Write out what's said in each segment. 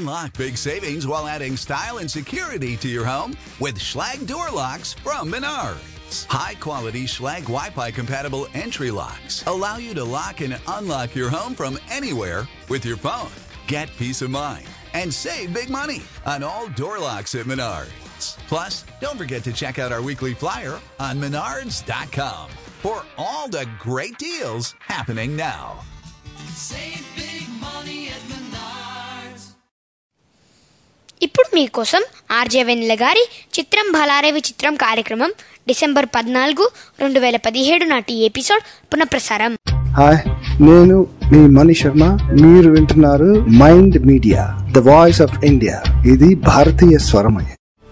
Unlock big savings while adding style and security to your home with Schlag Door Locks from Menards. High quality Schlag Wi Fi compatible entry locks allow you to lock and unlock your home from anywhere with your phone. Get peace of mind and save big money on all door locks at Menards. Plus, don't forget to check out our weekly flyer on menards.com for all the great deals happening now. Save big money at Menards. ఇప్పుడు మీకోసం RJ వెన్నెల గారి చిత్రం భలారే విచిత్రం కార్యక్రమం December పద్నాలుగు రెండు వేల పదిహేడు నాటి ఎపిసోడ్ పునఃప్రసారం హాయ్ నేను మీ మణి శర్మ మీరు వింటున్నారు mind media the voice of India ఇది భారతీయ స్వరమయ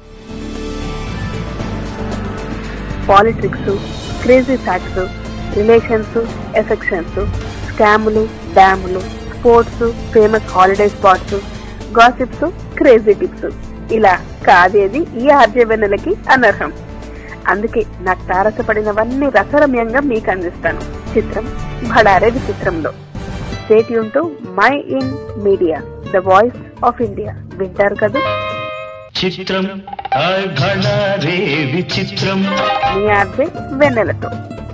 politics crazy facts relations affections స్కాములు డ్యాములు sports famous holiday spots gossips crazy tips ఇలా కాదేది ఈ ఆర్జవెన్నెలకి అనర్హం అందుకే నాకు తారసపడినవన్నీ రసరమ్యంగా మీకు అందిస్తాను చిత్రం భడారే విచిత్రంలో state to my in media the voice of India వింటారు కదా చిత్రం అఘన రే విచిత్రం మీ ఆర్జే వెన్నెలతో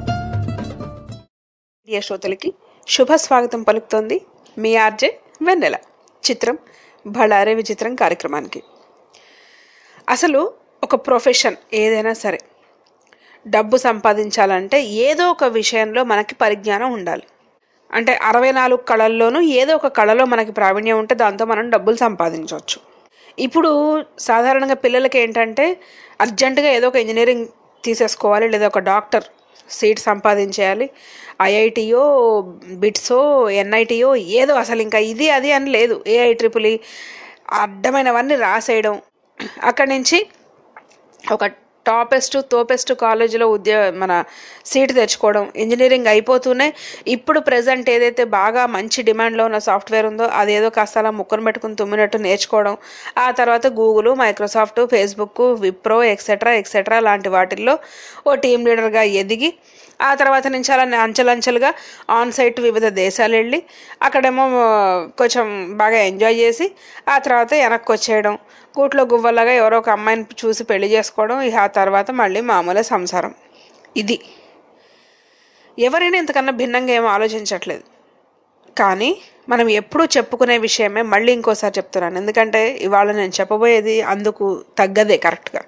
మీడియా శ్రోతలకి శుభ స్వాగతం పలుకుతోంది మీ ఆర్జే వెన్నెల చిత్రం బళారే విచిత్రం కార్యక్రమానికి అసలు ఒక ప్రొఫెషన్ ఏదైనా సరే డబ్బు సంపాదించాలంటే ఏదో ఒక విషయంలో మనకి పరిజ్ఞానం ఉండాలి అంటే అరవై నాలుగు కళల్లోనూ ఏదో ఒక కళలో మనకి ప్రావీణ్యం ఉంటే దాంతో మనం డబ్బులు సంపాదించవచ్చు ఇప్పుడు సాధారణంగా పిల్లలకి ఏంటంటే అర్జెంటుగా ఏదో ఒక ఇంజనీరింగ్ తీసేసుకోవాలి లేదా ఒక డాక్టర్ సీట్ సంపాదించేయాలి ఐఐటియో బిట్సో ఎన్ఐటియో ఏదో అసలు ఇంకా ఇది అది అని లేదు ఏఐ ట్రిపుల్ అడ్డమైనవన్నీ రాసేయడం అక్కడి నుంచి ఒక టాపెస్ట్ తోపెస్ట్ కాలేజీలో ఉద్యోగ మన సీట్ తెచ్చుకోవడం ఇంజనీరింగ్ అయిపోతూనే ఇప్పుడు ప్రజెంట్ ఏదైతే బాగా మంచి డిమాండ్లో ఉన్న సాఫ్ట్వేర్ ఉందో అదేదో కాస్త అలా ముక్కను పెట్టుకుని తుమ్మినట్టు నేర్చుకోవడం ఆ తర్వాత Google Microsoft Facebook Wipro etcetera etcetera లాంటి వాటిల్లో ఓ టీం లీడర్గా ఎదిగి ఆ తర్వాత నుంచి అలా అంచెలంచెలుగా ఆన్ సైట్ వివిధ దేశాలు వెళ్ళి అక్కడేమో కొంచెం బాగా ఎంజాయ్ చేసి ఆ తర్వాత వెనక్కి వచ్చేయడం కూట్లో గువ్వలాగా ఎవరో ఒక అమ్మాయిని చూసి పెళ్లి చేసుకోవడం ఇక ఆ తర్వాత మళ్ళీ మామూలే సంసారం ఇది ఎవరైనా ఇంతకన్నా భిన్నంగా ఏం ఆలోచించట్లేదు కానీ మనం ఎప్పుడూ చెప్పుకునే విషయమే మళ్ళీ ఇంకోసారి చెప్తున్నాను ఎందుకంటే ఇవాళ నేను చెప్పబోయేది అందుకు తగ్గదే కరెక్ట్గా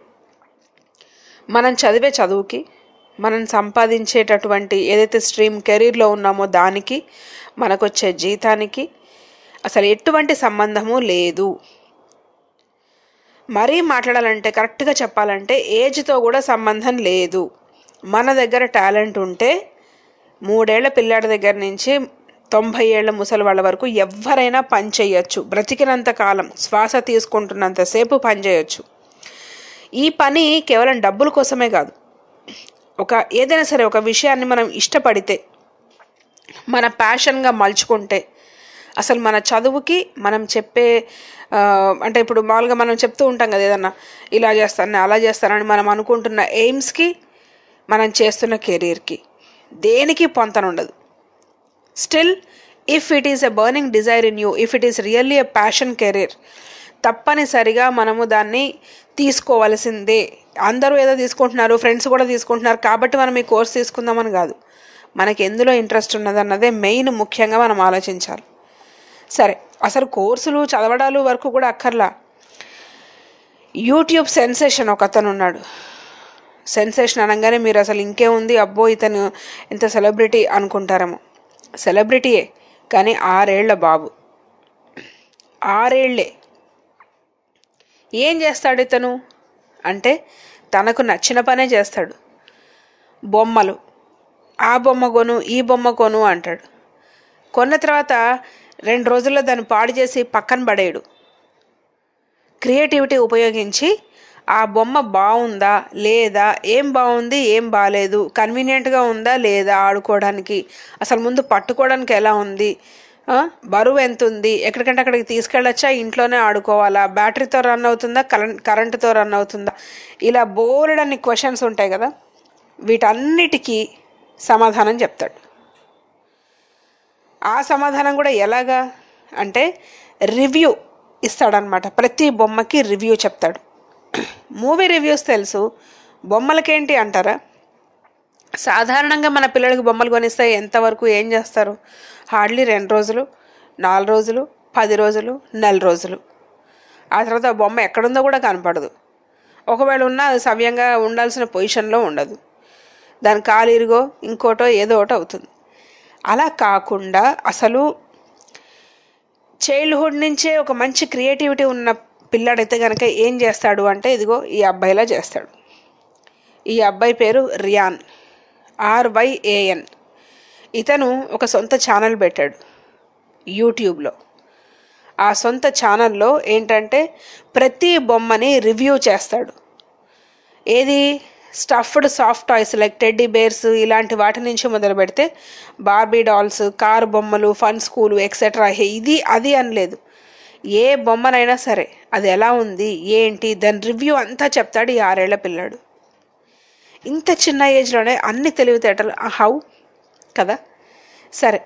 మనం చదివే చదువుకి మనం సంపాదించేటటువంటి ఏదైతే స్ట్రీమ్ కెరీర్లో ఉన్నామో దానికి మనకొచ్చే జీతానికి అసలు ఎటువంటి సంబంధము లేదు మరీ మాట్లాడాలంటే కరెక్ట్గా చెప్పాలంటే ఏజ్తో కూడా సంబంధం లేదు మన దగ్గర టాలెంట్ ఉంటే మూడేళ్ల పిల్లాడి దగ్గర నుంచి తొంభై ఏళ్ల ముసలి వాళ్ళ వరకు ఎవరైనా పని చేయొచ్చు బ్రతికినంత కాలం శ్వాస తీసుకుంటున్నంతసేపు పని చేయొచ్చు ఈ పని కేవలం డబ్బుల కోసమే కాదు ఒక ఏదైనా సరే ఒక విషయాన్ని మనం ఇష్టపడితే మన ప్యాషన్గా మలుచుకుంటే అసలు మన చదువుకి మనం చెప్పే అంటే ఇప్పుడు మామూలుగా మనం చెప్తూ ఉంటాం కదా ఏదన్నా ఇలా చేస్తాను అలా చేస్తానని మనం అనుకుంటున్న ఎయిమ్స్కి మనం చేస్తున్న కెరీర్కి దేనికి పొంతనుండదు still if it is a burning desire in you if it is really a passion career తప్పనిసరిగా మనము దాన్ని తీసుకోవలసిందే అందరూ ఏదో తీసుకుంటున్నారు ఫ్రెండ్స్ కూడా తీసుకుంటున్నారు కాబట్టి మనం ఈ కోర్స్ తీసుకుందామని కాదు మనకి ఎందులో ఇంట్రెస్ట్ ఉన్నదన్నదే మెయిన్ ముఖ్యంగా మనం ఆలోచించాలి సరే అసలు కోర్సులు చదవడాలు వరకు కూడా అక్కర్లా యూట్యూబ్ సెన్సేషన్ ఒక అతను ఉన్నాడు సెన్సేషన్ అనగానే మీరు అసలు ఇంకేముంది అబ్బో ఇతను ఇంత సెలబ్రిటీ అనుకుంటారేమో సెలబ్రిటీయే కానీ ఆరేళ్ల బాబు ఆరేళ్లే ఏం చేస్తాడు ఇతను అంటే తనకు నచ్చిన పనే చేస్తాడు బొమ్మలు ఆ బొమ్మ కొను ఈ బొమ్మ కొను అంటాడు కొన్న తర్వాత రెండు రోజుల్లో దాన్ని పాడు చేసి పక్కన పడేయడు క్రియేటివిటీ ఉపయోగించి ఆ బొమ్మ బాగుందా లేదా ఏం బాగుంది ఏం బాగాలేదు కన్వీనియంట్గా ఉందా లేదా ఆడుకోవడానికి అసలు ముందు పట్టుకోవడానికి ఎలా ఉంది బరువు ఎంత ఉంది ఎక్కడికంటే అక్కడికి తీసుకెళ్ళొచ్చా ఇంట్లోనే ఆడుకోవాలా బ్యాటరీతో రన్ అవుతుందా కరెంట్ కరెంటుతో రన్ అవుతుందా ఇలా బోలెడన్ని క్వశ్చన్స్ ఉంటాయి కదా వీటన్నిటికీ సమాధానం చెప్తాడు ఆ సమాధానం కూడా ఎలాగా అంటే రివ్యూ ఇస్తాడనమాట ప్రతి బొమ్మకి రివ్యూ చెప్తాడు మూవీ రివ్యూస్ తెలుసు బొమ్మలకేంటి అంటారా సాధారణంగా మన పిల్లలకి బొమ్మలు కొనిస్తే ఎంతవరకు ఏం చేస్తారు హార్డ్లీ రెండు రోజులు నాలుగు రోజులు పది రోజులు నెల రోజులు ఆ తర్వాత ఆ బొమ్మ ఎక్కడుందో కూడా కనపడదు ఒకవేళ ఉన్నా అది సవ్యంగా ఉండాల్సిన పొజిషన్లో ఉండదు దాని కాలు ఇరుగో ఇంకోటో ఏదో ఒకటి అవుతుంది అలా కాకుండా అసలు చైల్డ్హుడ్ నుంచే ఒక మంచి క్రియేటివిటీ ఉన్న పిల్లాడైతే కనుక ఏం చేస్తాడు అంటే ఇదిగో ఈ అబ్బాయిలా చేస్తాడు ఈ అబ్బాయి పేరు రియాన్ ఆర్వైఏఎన్ ఇతను ఒక సొంత ఛానల్ పెట్టాడు యూట్యూబ్లో ఆ సొంత ఛానల్లో ఏంటంటే ప్రతి బొమ్మని రివ్యూ చేస్తాడు ఏది stuffed soft toys like teddy bears ఇలాంటి వాటి నుంచి మొదలు పెడితే బార్బీ డాల్స్ కార్ బొమ్మలు ఫన్ స్కూల్ ఎక్సెట్రా ఇది అది అనలేదు ఏ బొమ్మనైనా సరే అది ఎలా ఉంది ఏంటి దాని రివ్యూ అంతా చెప్తాడు ఈ ఆరేళ్ల పిల్లాడు ఇంత చిన్న ఏజ్లోనే అన్ని తెలివితేటలు హౌ కదా సరే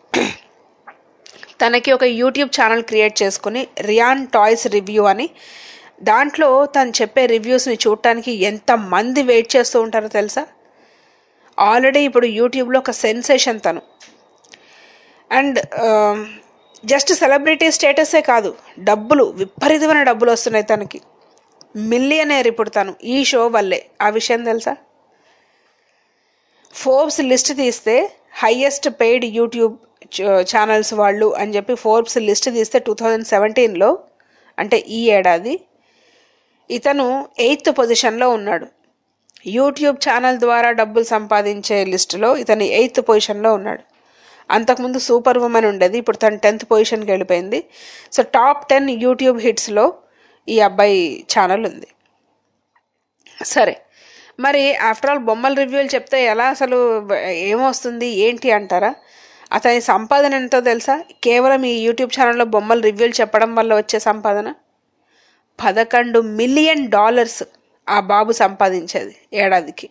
తనకి ఒక యూట్యూబ్ ఛానల్ క్రియేట్ చేసుకుని రియాన్ టాయ్స్ రివ్యూ అని దాంట్లో తను చెప్పే రివ్యూస్ని చూడటానికి ఎంత మంది వెయిట్ చేస్తూ ఉంటారో తెలుసా ఆల్రెడీ ఇప్పుడు యూట్యూబ్లో ఒక సెన్సేషన్ తను అండ్ జస్ట్ సెలబ్రిటీ స్టేటసే కాదు డబ్బులు విపరీతమైన డబ్బులు వస్తున్నాయి తనకి మిలియనేర్ ఇప్పుడు తను ఈ షో వల్లే ఆ విషయం తెలుసా ఫోర్బ్స్ లిస్ట్ తీస్తే హయ్యెస్ట్ పెయిడ్ యూట్యూబ్ ఛానల్స్ వాళ్ళు అని చెప్పి ఫోర్బ్స్ లిస్ట్ తీస్తే టూ థౌజండ్ సెవెంటీన్లో అంటే ఈ ఏడాది ఇతను ఎయిత్ పొజిషన్లో ఉన్నాడు యూట్యూబ్ ఛానల్ ద్వారా డబ్బులు సంపాదించే లిస్టులో ఇతను ఎయిత్ పొజిషన్లో ఉన్నాడు అంతకుముందు సూపర్ ఉమెన్ ఉండేది ఇప్పుడు తను టెన్త్ పొజిషన్కి వెళ్ళిపోయింది సో టాప్ టెన్ యూట్యూబ్ హిట్స్లో ఈ అబ్బాయి ఛానల్ ఉంది సరే మరి ఆఫ్టర్ ఆల్ బొమ్మల రివ్యూలు చెప్తే ఎలా అసలు ఏమొస్తుంది ఏంటి అంటారా అతని సంపాదన ఎంతో తెలుసా కేవలం ఈ యూట్యూబ్ ఛానల్లో బొమ్మల రివ్యూలు చెప్పడం వల్ల వచ్చే సంపాదన పదకొండు మిలియన్ డాలర్స్ ఆ బాబు సంపాదించేది ఏడాదికి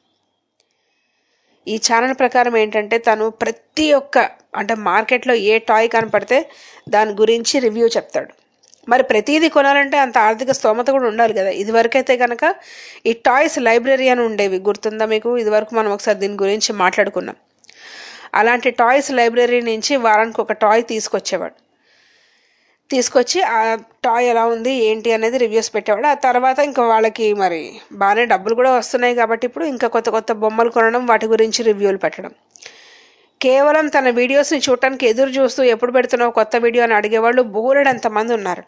ఈ ఛానల్ ప్రకారం ఏంటంటే తను ప్రతి ఒక్క అంటే మార్కెట్లో ఏ టాయ్ కనపడితే దాని గురించి రివ్యూ చెప్తాడు మరి ప్రతిదీ కొనాలంటే అంత ఆర్థిక స్తోమత కూడా ఉండాలి కదా ఇదివరకైతే కనుక ఈ టాయ్స్ లైబ్రరీ అని ఉండేవి గుర్తుందా మీకు ఇదివరకు మనం ఒకసారి దీని గురించి మాట్లాడుకున్నాం అలాంటి టాయ్స్ లైబ్రరీ నుంచి వారానికి ఒక టాయ్ తీసుకొచ్చేవాడు తీసుకొచ్చి ఆ టాయ్ ఎలా ఉంది ఏంటి అనేది రివ్యూస్ పెట్టేవాడు ఆ తర్వాత ఇంకా వాళ్ళకి మరి బాగానే డబ్బులు కూడా వస్తున్నాయి కాబట్టి ఇప్పుడు ఇంకా కొత్త కొత్త బొమ్మలు కొనడం వాటి గురించి రివ్యూలు పెట్టడం కేవలం తన వీడియోస్ని చూడటానికి ఎదురు చూస్తూ ఎప్పుడు పెడుతున్నావు కొత్త వీడియో అని అడిగేవాళ్ళు బోలెడంత మంది ఉన్నారట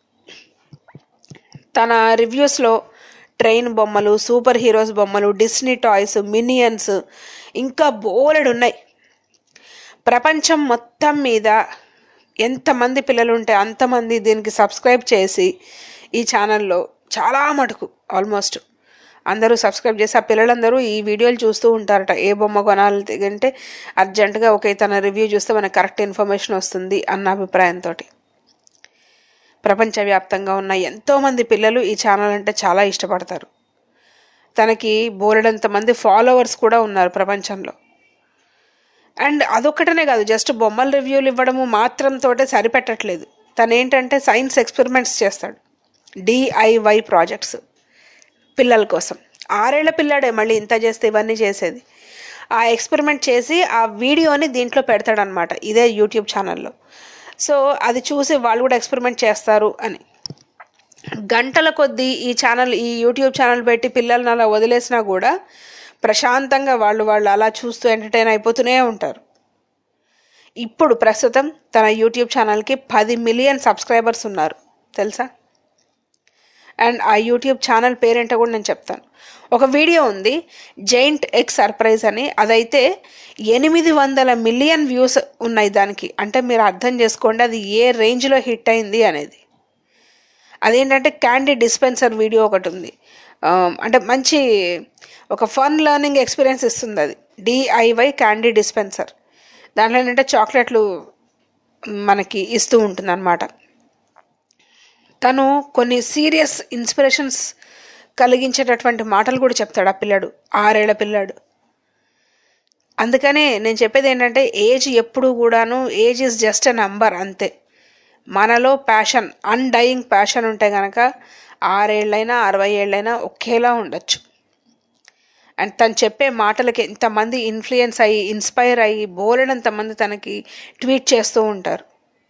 తన రివ్యూస్లో ట్రైన్ బొమ్మలు సూపర్ హీరోస్ బొమ్మలు డిస్నీ టాయ్స్ మినియన్స్ ఇంకా బోలెడు ఉన్నాయి ప్రపంచం మొత్తం మీద ఎంతమంది పిల్లలు ఉంటే అంతమంది దీనికి సబ్స్క్రైబ్ చేసి ఈ ఛానల్లో చాలా మటుకు ఆల్మోస్ట్ అందరూ సబ్స్క్రైబ్ చేసి ఆ పిల్లలందరూ ఈ వీడియోలు చూస్తూ ఉంటారట ఏ బొమ్మ కొనాలి అంటే అర్జెంటుగా ఒకే తన రివ్యూ చూస్తే మనకు కరెక్ట్ ఇన్ఫర్మేషన్ వస్తుంది అన్న అభిప్రాయంతో ప్రపంచవ్యాప్తంగా ఉన్న ఎంతోమంది పిల్లలు ఈ ఛానల్ అంటే చాలా ఇష్టపడతారు తనకి బోలెడంత మంది ఫాలోవర్స్ కూడా ఉన్నారు ప్రపంచంలో అండ్ అదొక్కటనే కాదు జస్ట్ బొమ్మల రివ్యూలు ఇవ్వడము మాత్రంతోటే సరిపెట్టట్లేదు తను ఏంటంటే సైన్స్ ఎక్స్పెరిమెంట్స్ చేస్తాడు డిఐవై ప్రాజెక్ట్స్ పిల్లల కోసం ఆరేళ్ల పిల్లాడే మళ్ళీ ఇంత చేస్తే ఇవన్నీ చేసేది ఆ ఎక్స్పెరిమెంట్ చేసి ఆ వీడియోని దీంట్లో పెడతాడనమాట ఇదే యూట్యూబ్ ఛానల్లో సో అది చూసి వాళ్ళు కూడా ఎక్స్పెరిమెంట్ చేస్తారు అని గంటల కొద్దీ ఈ ఛానల్ ఈ యూట్యూబ్ ఛానల్ పెట్టి పిల్లల్ని అలా వదిలేసినా కూడా ప్రశాంతంగా వాళ్ళు వాళ్ళు అలా చూస్తూ ఎంటర్టైన్ అయిపోతూనే ఉంటారు ఇప్పుడు ప్రస్తుతం తన యూట్యూబ్ ఛానల్కి పది మిలియన్ సబ్స్క్రైబర్స్ ఉన్నారు తెలుసా అండ్ ఆ యూట్యూబ్ ఛానల్ పేరేంటో కూడా నేను చెప్తాను ఒక వీడియో ఉంది జైంట్ ఎగ్ సర్ప్రైజ్ అని అదైతే ఎనిమిది వందల మిలియన్ వ్యూస్ ఉన్నాయి దానికి అంటే మీరు అర్థం చేసుకోండి అది ఏ రేంజ్లో హిట్ అయింది అనేది అదేంటంటే క్యాండీ డిస్పెన్సర్ వీడియో ఒకటి ఉంది ఆ, అంటే మంచి ఒక ఫన్ లెర్నింగ్ ఎక్స్పీరియన్స్ ఇస్తుంది అది డిఐవై క్యాండీ డిస్పెన్సర్ దాంట్లో ఏంటంటే చాక్లెట్లు మనకి ఇస్తూ ఉంటుంది అనమాట తను కొన్ని సీరియస్ ఇన్స్పిరేషన్స్ కలిగించేటటువంటి మాటలు కూడా చెప్తాడు ఆ పిల్లాడు ఆరేళ్ల పిల్లాడు అందుకనే నేను చెప్పేది ఏంటంటే ఏజ్ ఎప్పుడు కూడాను age is just a number అంతే మనలో ప్యాషన్ అన్డయింగ్ ప్యాషన్ ఉంటే గనక ఆరేళ్ళైనా అరవై ఏళ్ళైనా ఒకేలా ఉండొచ్చు అండ్ తను చెప్పే మాటలకి ఎంతమంది ఇన్ఫ్లుయెన్స్ అయ్యి ఇన్స్పైర్ అయ్యి బోలెడంతమంది తనకి ట్వీట్ చేస్తూ ఉంటారు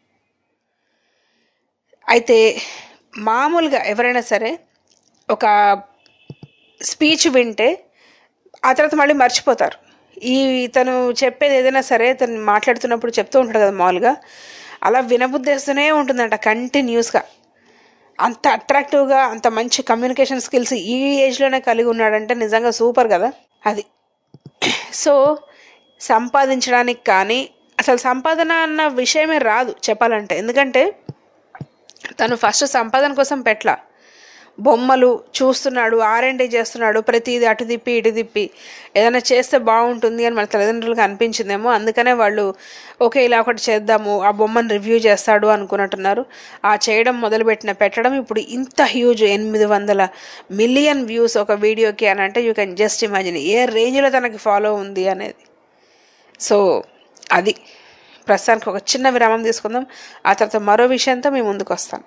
అయితే మామూలుగా ఎవరైనా సరే ఒక స్పీచ్ వింటే ఆ తర్వాత మళ్ళీ మర్చిపోతారు ఈ తను చెప్పేది ఏదైనా సరే తను మాట్లాడుతున్నప్పుడు చెప్తూ ఉంటాడు కదా మామూలుగా అలా వినబుద్ధేస్తూనే ఉంటుందంట కంటిన్యూస్గా అంత అట్రాక్టివ్గా అంత మంచి కమ్యూనికేషన్ స్కిల్స్ ఈ ఏజ్లోనే కలిగి ఉన్నాడంటే నిజంగా సూపర్ కదా అది సో సంపాదించడానికి కానీ అసలు సంపాదన అన్న విషయమే రాదు చెప్పాలంటే ఎందుకంటే తను ఫస్ట్ సంపాదన కోసం పెట్ల బొమ్మలు చూస్తున్నాడు ఆర్ఎండి చేస్తున్నాడు ప్రతిది అటు తిప్పి ఇటు తిప్పి ఏదైనా చేస్తే బాగుంటుంది అని మన తల్లిదండ్రులకు అనిపించిందేమో అందుకనే వాళ్ళు ఓకే ఇలా ఒకటి చేద్దాము ఆ బొమ్మను రివ్యూ చేస్తాడు అనుకున్నట్టున్నారు ఆ చేయడం మొదలుపెట్టిన పెట్టడం ఇప్పుడు ఇంత హ్యూజ్ ఎనిమిది వందల మిలియన్ వ్యూస్ ఒక వీడియోకి అని అంటే యూ కెన్ జస్ట్ ఇమాజిన్ ఏ రేంజ్లో తనకి ఫాలో ఉంది అనేది సో అది ప్రస్తుతానికి ఒక చిన్న విరామం తీసుకుందాం ఆ తర్వాత మరో విషయంతో మీ ముందుకు వస్తాను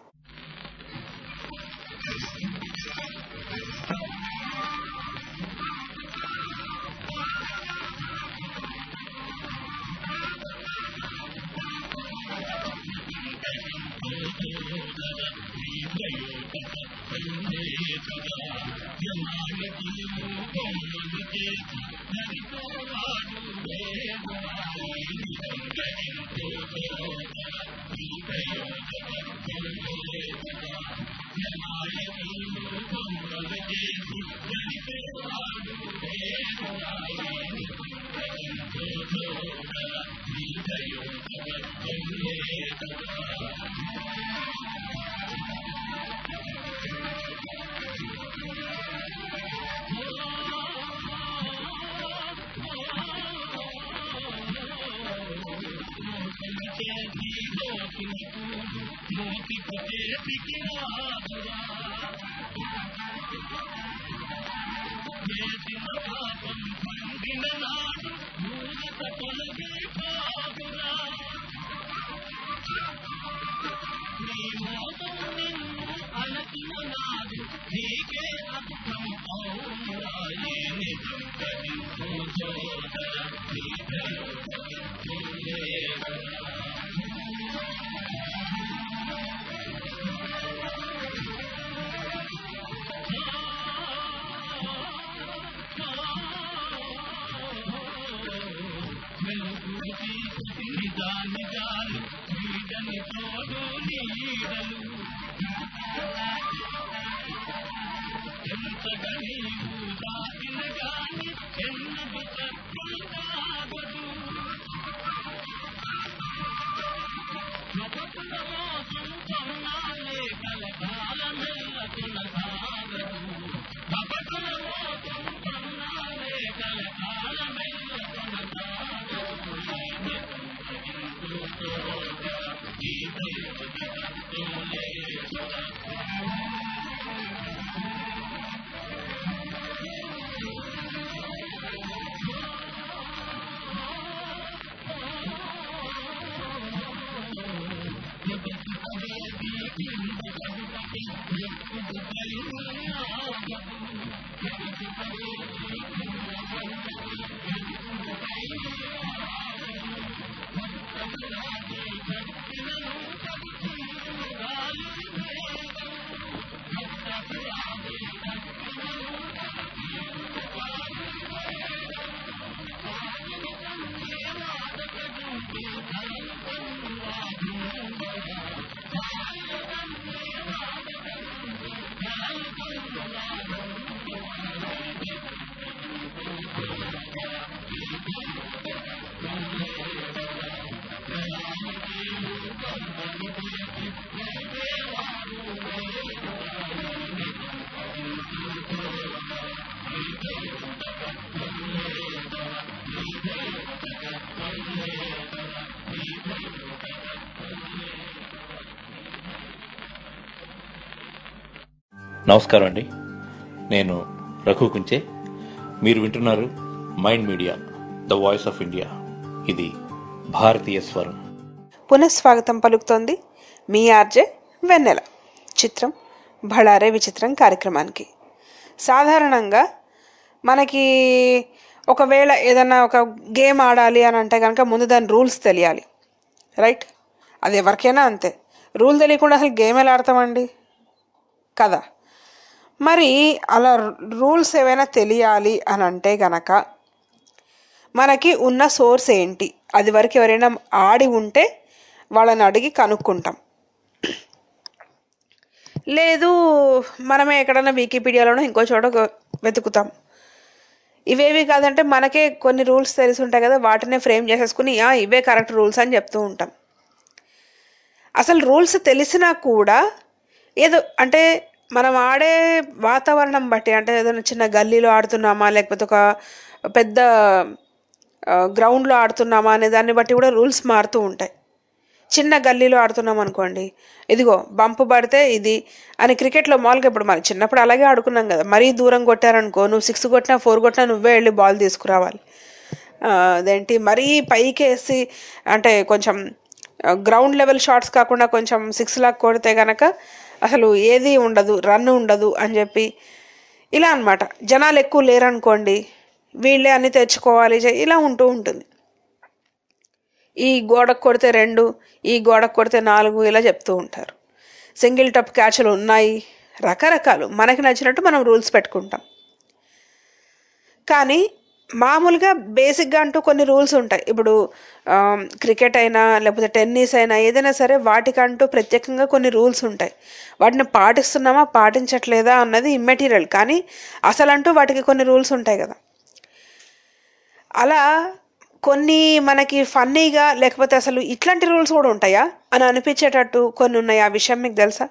నమస్కారం అండి నేను రఘు కుంచే మీరు వింటున్నారు mind media the voice of India ఇది భారతీయ స్వరం పునఃస్వాగతం పలుకుతోంది మీ ఆర్జే వెన్నెల చిత్రం భళారే విచిత్రం కార్యక్రమానికి సాధారణంగా మనకి ఒకవేళ ఏదన్నా ఒక గేమ్ ఆడాలి అని అంటే కనుక ముందు దాని రూల్స్ తెలియాలి రైట్ అది ఎవరికైనా అంతే రూల్ తెలియకుండా అసలు గేమ్ ఎలా ఆడతామండి కదా మరి అలా రూల్స్ ఏవైనా తెలియాలి అని అంటే గనక మనకి ఉన్న సోర్స్ ఏంటి అది వరకు ఎవరైనా ఆడి ఉంటే వాళ్ళని అడిగి కనుక్కుంటాం లేదు మనమే ఎక్కడన్నా వికీపీడియాలోనో ఇంకో చోట గ- వెతుకుతాం ఇవేవి కాదంటే మనకే కొన్ని రూల్స్ తెలిసి ఉంటాయి కదా వాటినే ఫ్రేమ్ చేసేసుకుని "ఆ, ఇవే కరెక్ట్ రూల్స్ అని చెప్తూ ఉంటాం అసలు రూల్స్ తెలిసినా కూడా ఏదో అంటే మనం ఆడే వాతావరణం బట్టి అంటే ఏదైనా చిన్న గల్లీలో ఆడుతున్నామా లేకపోతే ఒక పెద్ద గ్రౌండ్లో ఆడుతున్నామా అనే దాన్ని బట్టి కూడా రూల్స్ మారుతూ ఉంటాయి చిన్న గల్లీలో ఆడుతున్నాం అనుకోండి ఇదిగో బంపు పడితే ఇది అని క్రికెట్లో మామూలుగా ఇప్పుడు మనం చిన్నప్పుడు అలాగే ఆడుకున్నాం కదా మరీ దూరం కొట్టారనుకో నువ్వు సిక్స్ కొట్టినా ఫోర్ కొట్టినా నువ్వే వెళ్ళి బాల్ తీసుకురావాలి ఆ, అదేంటి మరీ పైకి వేసి అంటే కొంచెం గ్రౌండ్ లెవెల్ షాట్స్ కాకుండా కొంచెం సిక్స్ లాక్ కొడితే గనక అసలు ఏది ఉండదు రన్ ఉండదు అని చెప్పి ఇలా అన్నమాట జనాలు ఎక్కువ లేరనుకోండి వీళ్ళే అన్ని తెచ్చుకోవాలి చే- ఇలా ఉంటూ ఉంటుంది ఈ గోడకు కొడితే రెండు ఈ గోడకు కొడితే నాలుగు ఇలా చెప్తూ ఉంటారు సింగిల్ టప్ క్యాచ్లు ఉన్నాయి రకరకాలు మనకి నచ్చినట్టు మనం రూల్స్ పెట్టుకుంటాం కానీ మామూలుగా బేసిక్గా అంటూ కొన్ని రూల్స్ ఉంటాయి ఇప్పుడు ఆమ్, క్రికెట్ అయినా లేకపోతే టెన్నిస్ అయినా ఏదైనా సరే వాటికంటూ ప్రత్యేకంగా కొన్ని రూల్స్ ఉంటాయి వాటిని పాటిస్తున్నామా పాటించట్లేదా అన్నది ఇమ్మెటీరియల్ కానీ అసలంటూ వాటికి కొన్ని రూల్స్ ఉంటాయి కదా అలా కొన్ని మనకి ఫన్నీగా లేకపోతే అసలు ఇట్లాంటి రూల్స్ కూడా ఉంటాయా అని అనిపించేటట్టు కొన్ని ఉన్నాయి ఆ విషయం మీకు తెలుసా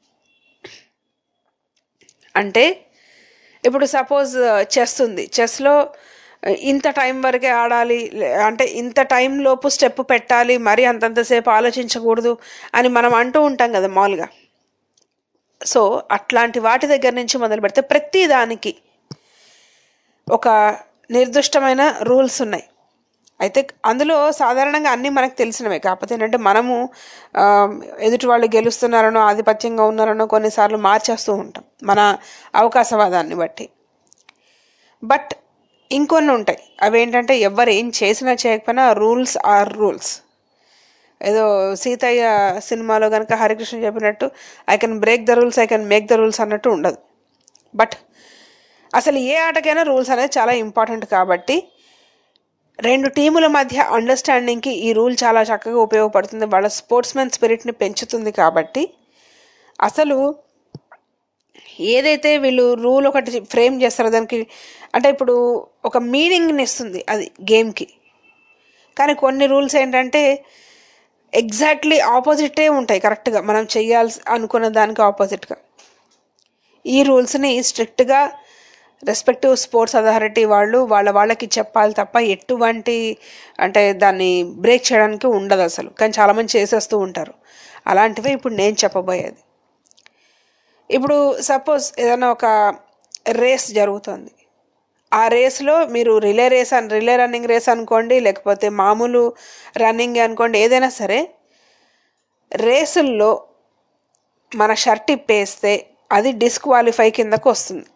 అంటే ఇప్పుడు సపోజ్ చెస్ ఉంది చెస్లో ఇంత టైం వరకే ఆడాలి లే- అంటే ఇంత టైం లోపు స్టెప్ పెట్టాలి మరి అంతంతసేపు ఆలోచించకూడదు అని మనం అంటూ ఉంటాం కదా మామూలుగా సో అట్లాంటి వాటి దగ్గర నుంచి మొదలు పెడితే ప్రతి దానికి ఒక నిర్దిష్టమైన రూల్స్ ఉన్నాయి అయితే అందులో సాధారణంగా అన్నీ మనకు తెలిసినవే కాకపోతే ఏంటంటే మనము ఆ, ఎదుటి వాళ్ళు గెలుస్తున్నారనో ఆధిపత్యంగా ఉన్నారనో కొన్నిసార్లు మార్చేస్తూ ఉంటాం మన అవకాశవాదాన్ని బట్టి బట్ ఇంకొన్ని ఉంటాయి అవి ఏంటంటే ఎవరు ఏం చేసినా చేయకపోయినా రూల్స్ ఆర్ రూల్స్ ఏదో సీతయ్య సినిమాలో కనుక హరికృష్ణ చెప్పినట్టు I can break the rules I can make the rules అన్నట్టు ఉండదు బట్ అసలు ఏ ఆటకైనా రూల్స్ అనేది చాలా ఇంపార్టెంట్ కాబట్టి రెండు టీముల మధ్య అండర్స్టాండింగ్కి ఈ రూల్ చాలా చక్కగా ఉపయోగపడుతుంది వాళ్ళ స్పోర్ట్స్మెన్ స్పిరిట్ని పెంచుతుంది కాబట్టి అసలు ఏదైతే వీళ్ళు రూల్ ఒకటి ఫ్రేమ్ చేస్తారో దానికి అంటే ఇప్పుడు ఒక మీనింగ్ని ఇస్తుంది అది గేమ్కి కానీ కొన్ని రూల్స్ ఏంటంటే ఎగ్జాక్ట్లీ ఆపోజిటే ఉంటాయి కరెక్ట్గా మనం చెయ్యాల్సి అనుకున్న దానికి ఆపోజిట్గా ఈ రూల్స్ని స్ట్రిక్ట్గా రెస్పెక్టివ్ స్పోర్ట్స్ అథారిటీ వాళ్ళు వాళ్ళ వాళ్ళకి చెప్పాలి తప్ప ఎటువంటి అంటే దాన్ని బ్రేక్ చేయడానికి ఉండదు అసలు కానీ చాలామంది చేసేస్తూ ఉంటారు అలాంటివే ఇప్పుడు నేను చెప్పబోయేది ఇప్పుడు సపోజ్ ఏదైనా ఒక రేస్ జరుగుతుంది ఆ రేస్లో మీరు రిలే రేస్ అని రిలే రన్నింగ్ రేస్ అనుకోండి లేకపోతే మామూలు రన్నింగ్ అనుకోండి ఏదైనా సరే రేసుల్లో మన షర్ట్ ఇప్పేస్తే అది డిస్క్వాలిఫై కిందకు వస్తుంది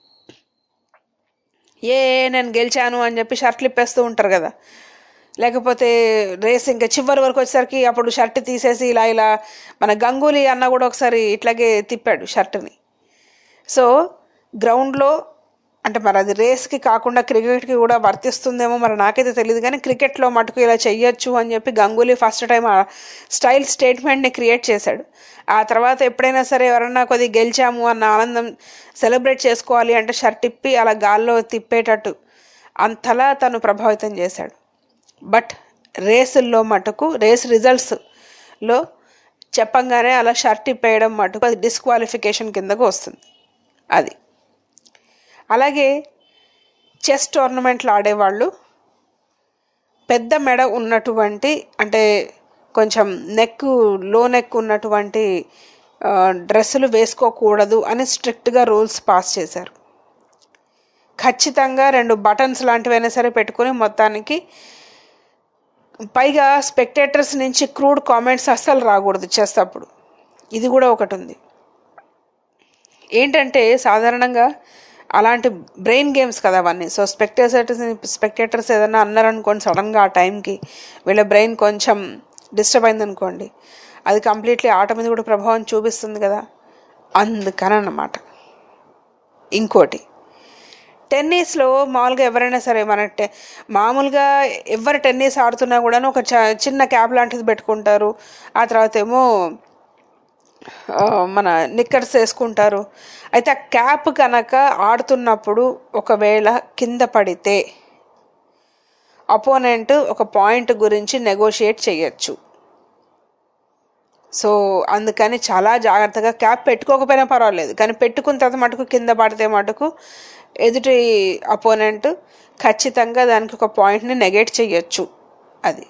ఏ నేను గెలిచాను అని చెప్పి షర్ట్లు ఇప్పేస్తూ ఉంటారు కదా లేకపోతే రేస్ ఇంకా చివరి వరకు వచ్చేసరికి అప్పుడు షర్ట్ తీసేసి ఇలా ఇలా మన గంగూలీ అన్న కూడా ఒకసారి ఇట్లాగే తిప్పాడు షర్ట్ని సో గ్రౌండ్లో అంటే మరి అది రేస్కి కాకుండా క్రికెట్కి కూడా వర్తిస్తుందేమో మరి నాకైతే తెలియదు కానీ క్రికెట్లో మటుకు ఇలా చెయ్యొచ్చు అని చెప్పి గంగూలీ ఫస్ట్ టైం ఆ స్టైల్ స్టేట్మెంట్ని క్రియేట్ చేశాడు ఆ తర్వాత ఎప్పుడైనా సరే ఎవరన్నా కొద్ది గెలిచాము అన్న ఆనందం సెలబ్రేట్ చేసుకోవాలి అంటే షర్ట్ ఇప్పి అలా గాల్లో తిప్పేటట్టు అంతలా తను ప్రభావితం చేశాడు బట్ రేసుల్లో మటుకు రేస్ రిజల్ట్స్లో చెప్పంగానే అలా షర్ట్ ఇప్పేయడం మటుకు అది డిస్క్వాలిఫికేషన్ కిందకు వస్తుంది అది అలాగే చెస్ టోర్నమెంట్లు ఆడేవాళ్ళు పెద్ద మెడ ఉన్నటువంటి అంటే కొంచెం నెక్ లో నెక్ ఉన్నటువంటి ఆ, డ్రెస్సులు వేసుకోకూడదు అని స్ట్రిక్ట్గా రూల్స్ పాస్ చేశారు ఖచ్చితంగా రెండు బటన్స్ లాంటివైనా సరే పెట్టుకొని మొత్తానికి పైగా స్పెక్టేటర్స్ నుంచి క్రూడ్ కామెంట్స్ అస్సలు రాకూడదు చేస్తప్పుడు ఇది కూడా ఒకటి ఉంది ఏంటంటే సాధారణంగా అలాంటి బ్రెయిన్ గేమ్స్ కదా అవన్నీ సో స్పెక్టేటర్స్ స్పెక్టేటర్స్ ఏదైనా అన్నారనుకోండి సడన్గా ఆ టైంకి వీళ్ళ బ్రెయిన్ కొంచెం డిస్టర్బ్ అయిందనుకోండి అది కంప్లీట్లీ ఆట మీద కూడా ప్రభావం చూపిస్తుంది కదా అందుకనమాట ఇంకోటి టెన్నిస్లో మామూలుగా ఎవరైనా సరే మన టె మామూలుగా ఎవరు టెన్నిస్ ఆడుతున్నా కూడాను ఒక చ- చిన్న క్యాప్ లాంటిది పెట్టుకుంటారు ఆ తర్వాత ఏమో ఆ, మన నిక్కర్స్ వేసుకుంటారు అయితే ఆ క్యాప్ కనుక ఆడుతున్నప్పుడు ఒకవేళ కింద పడితే అపోనెంట్ ఒక పాయింట్ గురించి నెగోషియేట్ చేయొచ్చు సో అందుకని చాలా జాగ్రత్తగా క్యాప్ పెట్టుకోకపోయినా పర్వాలేదు కానీ పెట్టుకున్న తర్వాత మటుకు కింద పడితే మటుకు ఎదుటి అపోనెంట్ ఖచ్చితంగా దానికి ఒక పాయింట్ని నెగేట్ చేయొచ్చు అది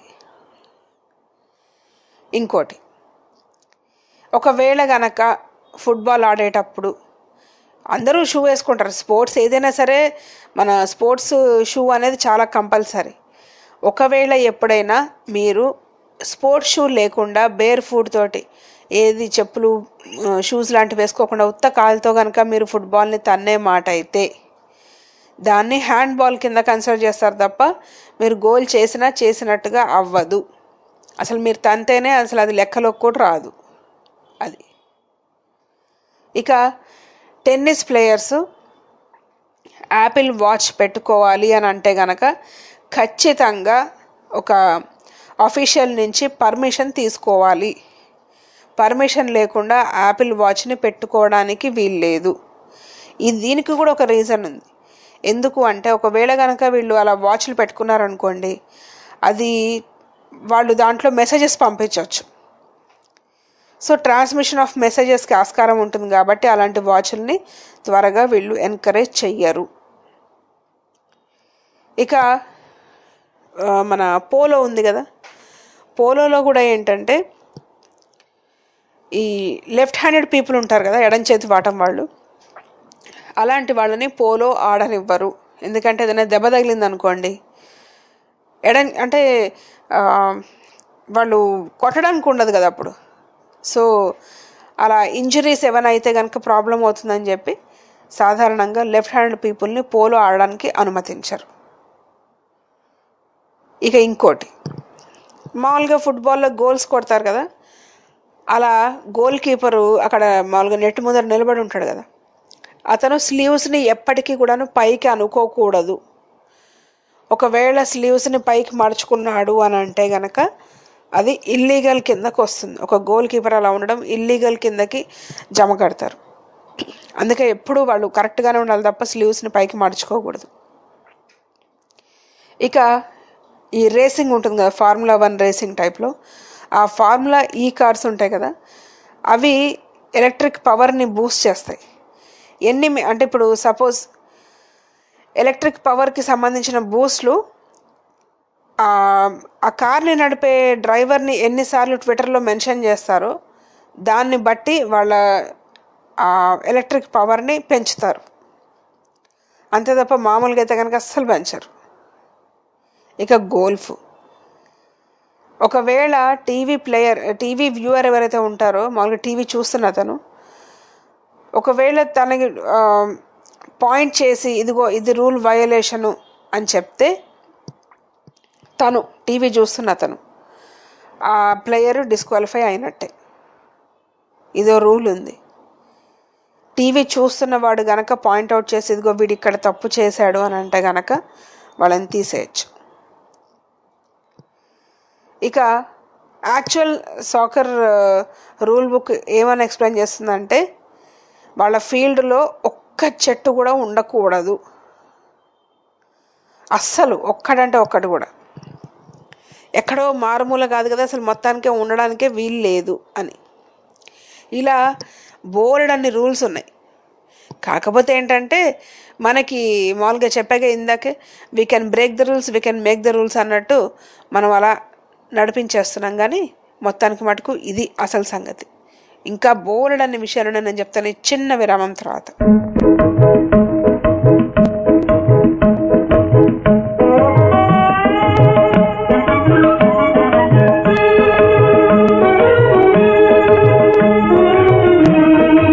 ఇంకోటి ఒకవేళ గనక ఫుట్బాల్ ఆడేటప్పుడు అందరూ షూ వేసుకుంటారు స్పోర్ట్స్ ఏదైనా సరే మన స్పోర్ట్స్ షూ అనేది చాలా కంపల్సరీ ఒకవేళ ఎప్పుడైనా మీరు స్పోర్ట్స్ షూ లేకుండా బేర్ ఫుడ్ తోటి ఏది చెప్పులు షూస్ లాంటివి వేసుకోకుండా ఉత్త కాలుతో కనుక మీరు ఫుట్బాల్ని తన్నే మాట అయితే దాన్ని హ్యాండ్ బాల్ కింద కన్సిడర్ చేస్తారు తప్ప మీరు గోల్ చేసినా చేసినట్టుగా అవ్వదు అసలు మీరు తంతేనే అసలు అది లెక్కలోకి కూడా రాదు అది ఇక టెన్నిస్ ప్లేయర్స్ యాపిల్ వాచ్ పెట్టుకోవాలి అని అంటే గనక ఖచ్చితంగా ఒక అఫీషియల్ నుంచి పర్మిషన్ తీసుకోవాలి పర్మిషన్ లేకుండా యాపిల్ వాచ్ని పెట్టుకోవడానికి వీల్లేదు ఇది దీనికి కూడా ఒక రీజన్ ఉంది ఎందుకు అంటే ఒకవేళ కనుక వీళ్ళు అలా వాచ్లు పెట్టుకున్నారనుకోండి అది వాళ్ళు దాంట్లో మెసేజెస్ పంపించవచ్చు సో ట్రాన్స్మిషన్ ఆఫ్ మెసేజెస్కి ఆస్కారం ఉంటుంది కాబట్టి అలాంటి వాచ్ల్ని త్వరగా వీళ్ళు ఎంకరేజ్ చెయ్యరు ఇక ఆ, మన పోలో ఉంది కదా పోలోలో కూడా ఏంటంటే ఈ లెఫ్ట్ హ్యాండెడ్ పీపుల్ ఉంటారు కదా ఎడం చేతి వాటం వాళ్ళు అలాంటి వాళ్ళని పోలో ఆడనివ్వరు ఎందుకంటే ఏదైనా దెబ్బ తగిలింది అనుకోండి ఎడం అంటే ఆ, వాళ్ళు కొట్టడానికి ఉండదు కదా అప్పుడు సో అలా ఇంజరీస్ ఏమైనా అయితే కనుక ప్రాబ్లం అవుతుందని చెప్పి సాధారణంగా లెఫ్ట్ హ్యాండ్ పీపుల్ని పోలో ఆడడానికి అనుమతించరు ఇక ఇంకోటి మామూలుగా ఫుట్బాల్లో గోల్స్ కొడతారు కదా అలా గోల్ కీపరు అక్కడ మామూలుగా నెట్ ముందర నిలబడి ఉంటాడు కదా అతను స్లీవ్స్ని ఎప్పటికీ కూడాను పైకి అనుకోకూడదు ఒకవేళ స్లీవ్స్ని పైకి మడుచుకున్నాడు అని అంటే గనక అది ఇల్లీగల్ కిందకు వస్తుంది ఒక గోల్ కీపర్ అలా ఉండడం ఇల్లీగల్ కిందకి జమ కడతారు అందుకే ఎప్పుడూ వాళ్ళు కరెక్ట్గానే ఉండాలి తప్ప స్లీవ్స్ని పైకి మడుచుకోకూడదు ఇక ఈ రేసింగ్ ఉంటుంది కదా ఫార్ములా వన్ రేసింగ్ టైప్లో ఆ ఫార్ములా ఈ కార్స్ ఉంటాయి కదా అవి ఎలక్ట్రిక్ పవర్ని బూస్ట్ చేస్తాయి ఎన్ని మీ- అంటే ఇప్పుడు సపోజ్ ఎలక్ట్రిక్ పవర్కి సంబంధించిన బూస్ట్లు ఆ ఆ కార్ని నడిపే డ్రైవర్ని ఎన్నిసార్లు ట్విట్టర్లో మెన్షన్ చేస్తారో దాన్ని బట్టి వాళ్ళ ఆ ఎలక్ట్రిక్ పవర్ని పెంచుతారు అంతే తప్ప మామూలుగా అయితే కనుక అస్సలు పెంచరు ఇక గోల్ఫ్ ఒకవేళ టీవీ ప్లేయర్ టీవీ వ్యూవర్ ఎవరైతే ఉంటారో మామూలుగా టీవీ చూస్తున్న అతను ఒకవేళ తనకి పాయింట్ చేసి ఇదిగో ఇది రూల్ వయలేషను అని చెప్తే తను టీవీ చూస్తున్న అతను ఆ ప్లేయర్ డిస్క్వాలిఫై అయినట్టే ఇదో రూల్ ఉంది టీవీ చూస్తున్న వాడు గనక పాయింట్అవుట్ చేసి ఇదిగో వీడు ఇక్కడ తప్పు చేశాడు అని అంటే గనక వాళ్ళని తీసేయచ్చు ఇక యాక్చువల్ సాకర్ రూల్ బుక్ ఏమని ఎక్స్ప్లెయిన్ చేస్తుందంటే వాళ్ళ ఫీల్డ్లో ఒక్క చెట్టు కూడా ఉండకూడదు అస్సలు ఒక్కడంటే ఒక్కటి కూడా ఎక్కడో మారుమూల కాదు కదా అసలు మొత్తానికే ఉండడానికే వీలు లేదు అని ఇలా బోలెడన్ని రూల్స్ ఉన్నాయి కాకపోతే ఏంటంటే మనకి మామూలుగా చెప్పాక ఇందాకే we can break the rules we can make the rules అన్నట్టు మనం అలా నడిపించేస్తున్నాం కానీ మొత్తానికి మటుకు ఇది అసలు సంగతి ఇంకా బోలెడన్ని విషయాలు ఉన్నాయి నేను చెప్తాను ఈ చిన్న విరామం తర్వాత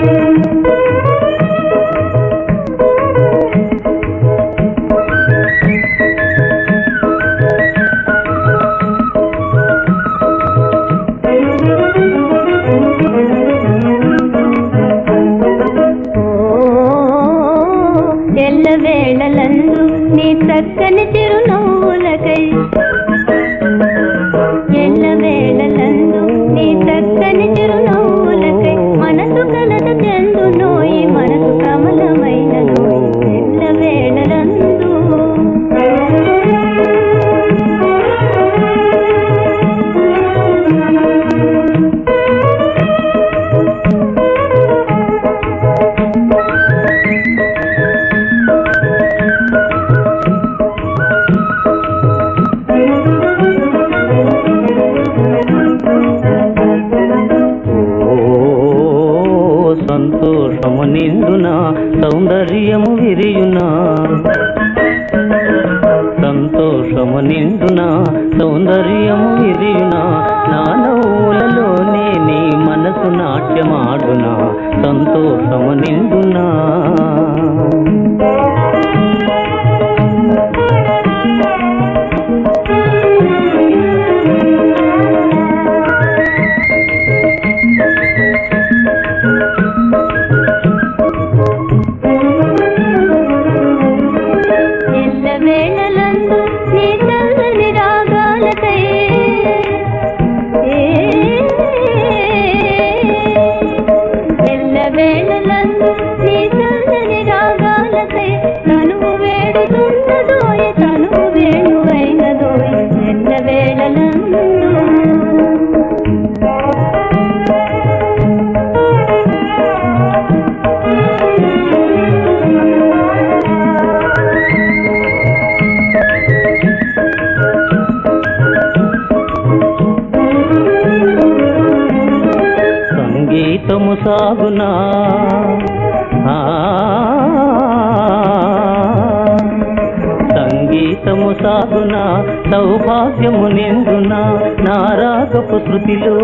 ఎల్లవేళలందు నీ చక్కని చిరునవ్వులకై ఎల్లవేళలందు నీ చక్కని చిరునవ్వులకై మనసు కలత చెందునోయి మనసు కమలమైన ఎల్లవేళలందు ఓ సంతోషము నిండున సౌందర్యము విరియునా సంతోషము నిండున సౌందర్యము విరియునా నా నవ్వులలోనే నీ మనసు నాట్యమాడునా సంతోషము నిండునా ఎల్లవేళలందు నీ చల్లని రాగాలకై ఎల్లవేళలందు నీ చల్లని రాగాలకై తనువు వేడుతున్నదోయ్ తనువు వేణువైనదోయ్ ఎల్లవేళలందు సంగీతము సాగునా ఆ, సంగీతము సాగునా సౌభాగ్యము నిండునా నారాగపు శృతిలో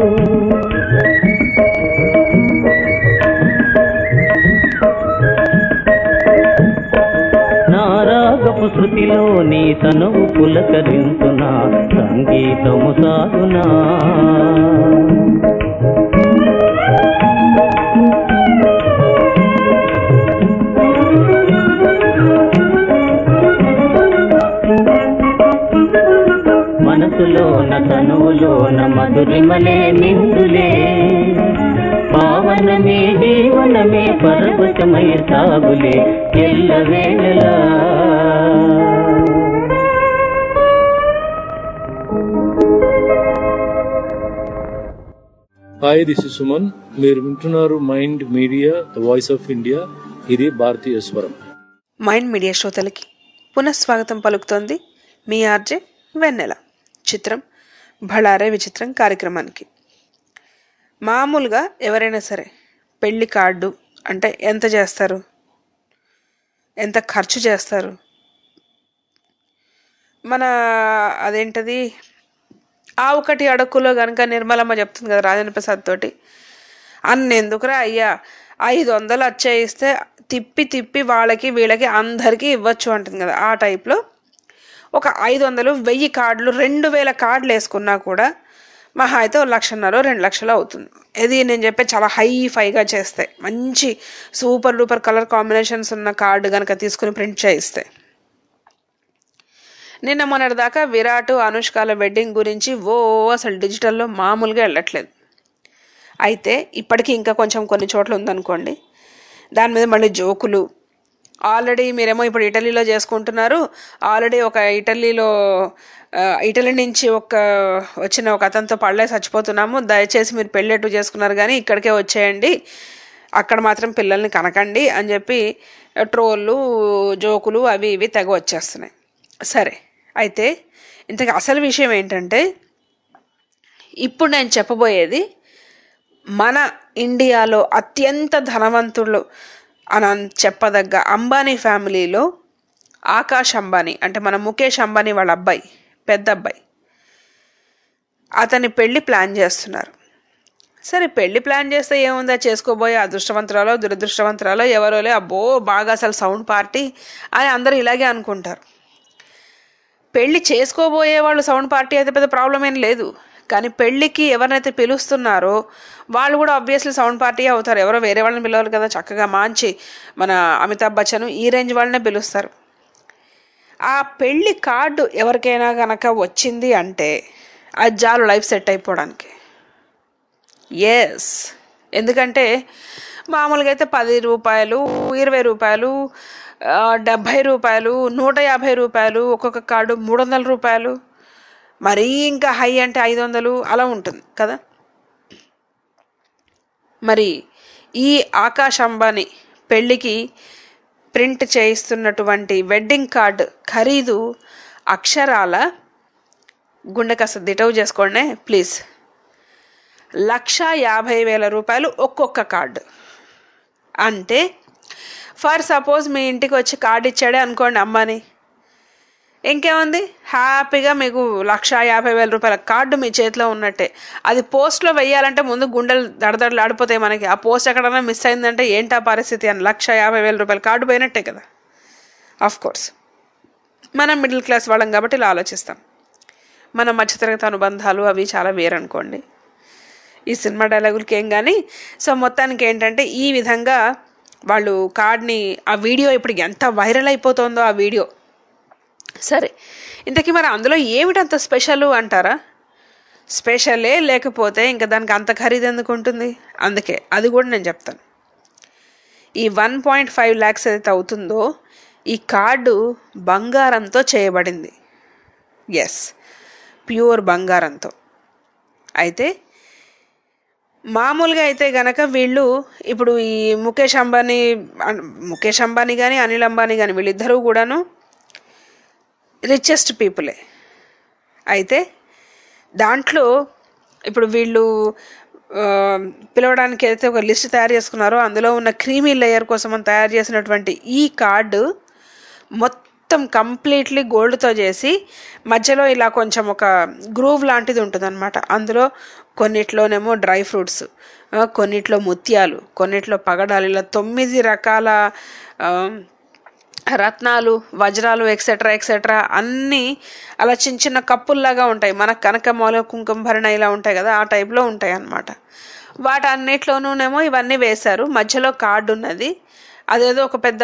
నారాగపు శృతిలో నీ తనువు పులకరించునా సంగీతము సాగునా మనసులోన తనువులోన మధురిమలే నిందులే పావనమే జీవనమే పర్వతమై సాగులే ఎల్లవేళలా హాయ్ దిస్ ఇస్ సుమన్ మీరు వింటున్నారు mind media the voice of India ఇది భారతీయ స్వరం మైండ్ మీడియా శ్రోతలకి పునఃస్వాగతం పలుకుతోంది మీ ఆర్జే వెన్నెల చిత్రం భళారే విచిత్రం కార్యక్రమానికి మామూలుగా ఎవరైనా సరే పెళ్లి కార్డు అంటే ఎంత చేస్తారు ఎంత ఖర్చు చేస్తారు మన అదేంటది ఆ ఒకటి అడక్కులో కనుక నిర్మలమ్మ చెప్తుంది కదా రాజేంద్ర ప్రసాద్ తోటి అన్నెందుకురా అయ్యా ఐదు వందలు వచ్చేయిస్తే తిప్పి తిప్పి వాళ్ళకి వీళ్ళకి అందరికీ ఇవ్వచ్చు అంటుంది కదా ఆ టైప్లో ఒక ఐదు వందలు వెయ్యి కార్డులు రెండు వేల కార్డులు వేసుకున్నా కూడా మహా అయితే ఒక లక్షన్నర రెండు లక్షలు అవుతుంది ఇది నేను చెప్పే చాలా హై ఫైగా చేస్తే మంచి సూపర్ డూపర్ కలర్ కాంబినేషన్స్ ఉన్న కార్డు కనుక తీసుకుని ప్రింట్ చేయిస్తే నిన్న మొన్నటిదాకా విరాట్ అనుష్కల వెడ్డింగ్ గురించి ఓ అసలు డిజిటల్లో మామూలుగా వెళ్ళట్లేదు అయితే ఇప్పటికీ ఇంకా కొంచెం కొన్ని చోట్ల ఉందనుకోండి దాని మీద మళ్ళీ జోకులు ఆల్రెడీ మీరేమో ఇప్పుడు ఇటలీలో చేసుకుంటున్నారు ఆల్రెడీ ఒక ఇటలీలో ఆ, ఇటలీ నుంచి ఒక వచ్చిన ఒక అతనితో పళ్ళే చచ్చిపోతున్నాము దయచేసి మీరు పెళ్ళెట్టు చేసుకున్నారు కానీ ఇక్కడికే వచ్చేయండి అక్కడ మాత్రం పిల్లల్ని కనకండి అని చెప్పి ట్రోళ్ళు జోకులు అవి ఇవి తెగ వచ్చేస్తున్నాయి సరే అయితే ఇంతకు అసలు విషయం ఏంటంటే ఇప్పుడు నేను చెప్పబోయేది మన ఇండియాలో అత్యంత ధనవంతులు అని అన్- చెప్పదగ్గ అంబానీ ఫ్యామిలీలో ఆకాష్ అంబానీ అంటే మన ముఖేష్ అంబానీ వాళ్ళ అబ్బాయి పెద్ద అబ్బాయి అతని పెళ్లి ప్లాన్ చేస్తున్నారు సరే పెళ్లి ప్లాన్ చేస్తే ఏముందా చేసుకోబోయే అదృష్టవంతురాలో దురదృష్టవంతురాలో ఎవరోలే అబ్బో బాగా అసలు సౌండ్ పార్టీ అని అందరూ ఇలాగే అనుకుంటారు పెళ్లి చేసుకోబోయే వాళ్ళు సౌండ్ పార్టీ అయితే పెద్ద ప్రాబ్లం ఏం లేదు కానీ పెళ్లికి ఎవరినైతే పిలుస్తున్నారో వాళ్ళు కూడా ఆబ్వియస్లీ సౌండ్ పార్టీ అవుతారు ఎవరో వేరే వాళ్ళని పిలవాలి కదా చక్కగా మంచి మన అమితాబ్ బచ్చన్ ఈ రేంజ్ వాళ్ళనే పిలుస్తారు ఆ పెళ్లి కార్డు ఎవరికైనా గనక వచ్చింది అంటే అది చాలు లైఫ్ సెట్ అయిపోవడానికి ఎస్ ఎందుకంటే మామూలుగా అయితే పది రూపాయలు ఇరవై రూపాయలు ఆ, డెబ్భై రూపాయలు నూట యాభై రూపాయలు ఒక్కొక్క కార్డు మూడు వందల రూపాయలు మరీ ఇంకా హై అంటే ఐదు వందలు అలా ఉంటుంది కదా మరి ఈ ఆకాష్ అంబానీ పెళ్ళికి ప్రింట్ చేయిస్తున్నటువంటి వెడ్డింగ్ కార్డ్ ఖరీదు అక్షరాల గుండె కాస్త దిటవు చేసుకోండి ప్లీజ్ లక్ష యాభై వేల రూపాయలు ఒక్కొక్క కార్డు అంటే ఫర్ సపోజ్ మీ ఇంటికి వచ్చి కార్డు ఇచ్చాడే అనుకోండి అమ్మని ఇంకేముంది హ్యాపీగా మీకు లక్ష యాభై వేల రూపాయల కార్డు మీ చేతిలో ఉన్నట్టే అది పోస్ట్లో వెయ్యాలంటే ముందు గుండెలు దడదడలు ఆడిపోతాయి మనకి ఆ పోస్ట్ ఎక్కడైనా మిస్ అయిందంటే ఏంటా పరిస్థితి అని లక్ష యాభై వేల రూపాయల కార్డు పోయినట్టే కదా ఆఫ్ కోర్స్ మనం మిడిల్ క్లాస్ వాళ్ళం కాబట్టి ఇలా ఆలోచిస్తాం మన మధ్యతరగతి అనుబంధాలు అవి చాలా వేరనుకోండి ఈ సినిమా డైలాగులకి ఏం కానీ సో మొత్తానికి ఏంటంటే ఈ విధంగా వాళ్ళు కార్డ్ని ఆ వీడియో ఇప్పుడు ఎంత వైరల్ అయిపోతుందో ఆ వీడియో సరే ఇంతకీ మరి అందులో ఏమిటంత స్పెషల్ అంటారా స్పెషలే లేకపోతే ఇంకా దానికి అంత ఖరీదు ఎందుకు ఉంటుంది అందుకే అది కూడా నేను చెప్తాను ఈ వన్ పాయింట్ ఫైవ్ ల్యాక్స్ ఏదైతే అవుతుందో ఈ కార్డు బంగారంతో చేయబడింది ఎస్ ప్యూర్ బంగారంతో అయితే మామూలుగా అయితే గనక వీళ్ళు ఇప్పుడు ఈ ముఖేష్ అంబానీ అన్- ముఖేష్ అంబానీ కానీ అనిల్ అంబానీ కానీ వీళ్ళిద్దరూ కూడాను రిచెస్ట్ పీపులే అయితే దాంట్లో ఇప్పుడు వీళ్ళు ఆ, పిలవడానికి అయితే ఒక లిస్ట్ తయారు చేసుకున్నారో అందులో ఉన్న క్రీమీ లేయర్ కోసం అని తయారు చేసినటువంటి ఈ కార్డు మొత్తం కంప్లీట్లీ గోల్డ్తో చేసి మధ్యలో ఇలా కొంచెం ఒక గ్రూవ్ లాంటిది ఉంటుంది అనమాట అందులో కొన్నిట్లోనేమో డ్రై ఫ్రూట్స్ ఆ, కొన్నిట్లో ముత్యాలు కొన్నిట్లో పగడాలు ఇలా తొమ్మిది రకాల ఆ, రత్నాలు వజ్రాలు ఎక్సెట్రా ఎక్సెట్రా అన్నీ అలా చిన్న చిన్న కప్పుల్లాగా ఉంటాయి మన కనకమాల కుంకుమ భరణ ఇలా ఉంటాయి కదా ఆ టైప్లో ఉంటాయి అన్నమాట వాటన్నిట్లోనూనేమో ఇవన్నీ వేశారు మధ్యలో కార్డు ఉన్నది అదేదో ఒక పెద్ద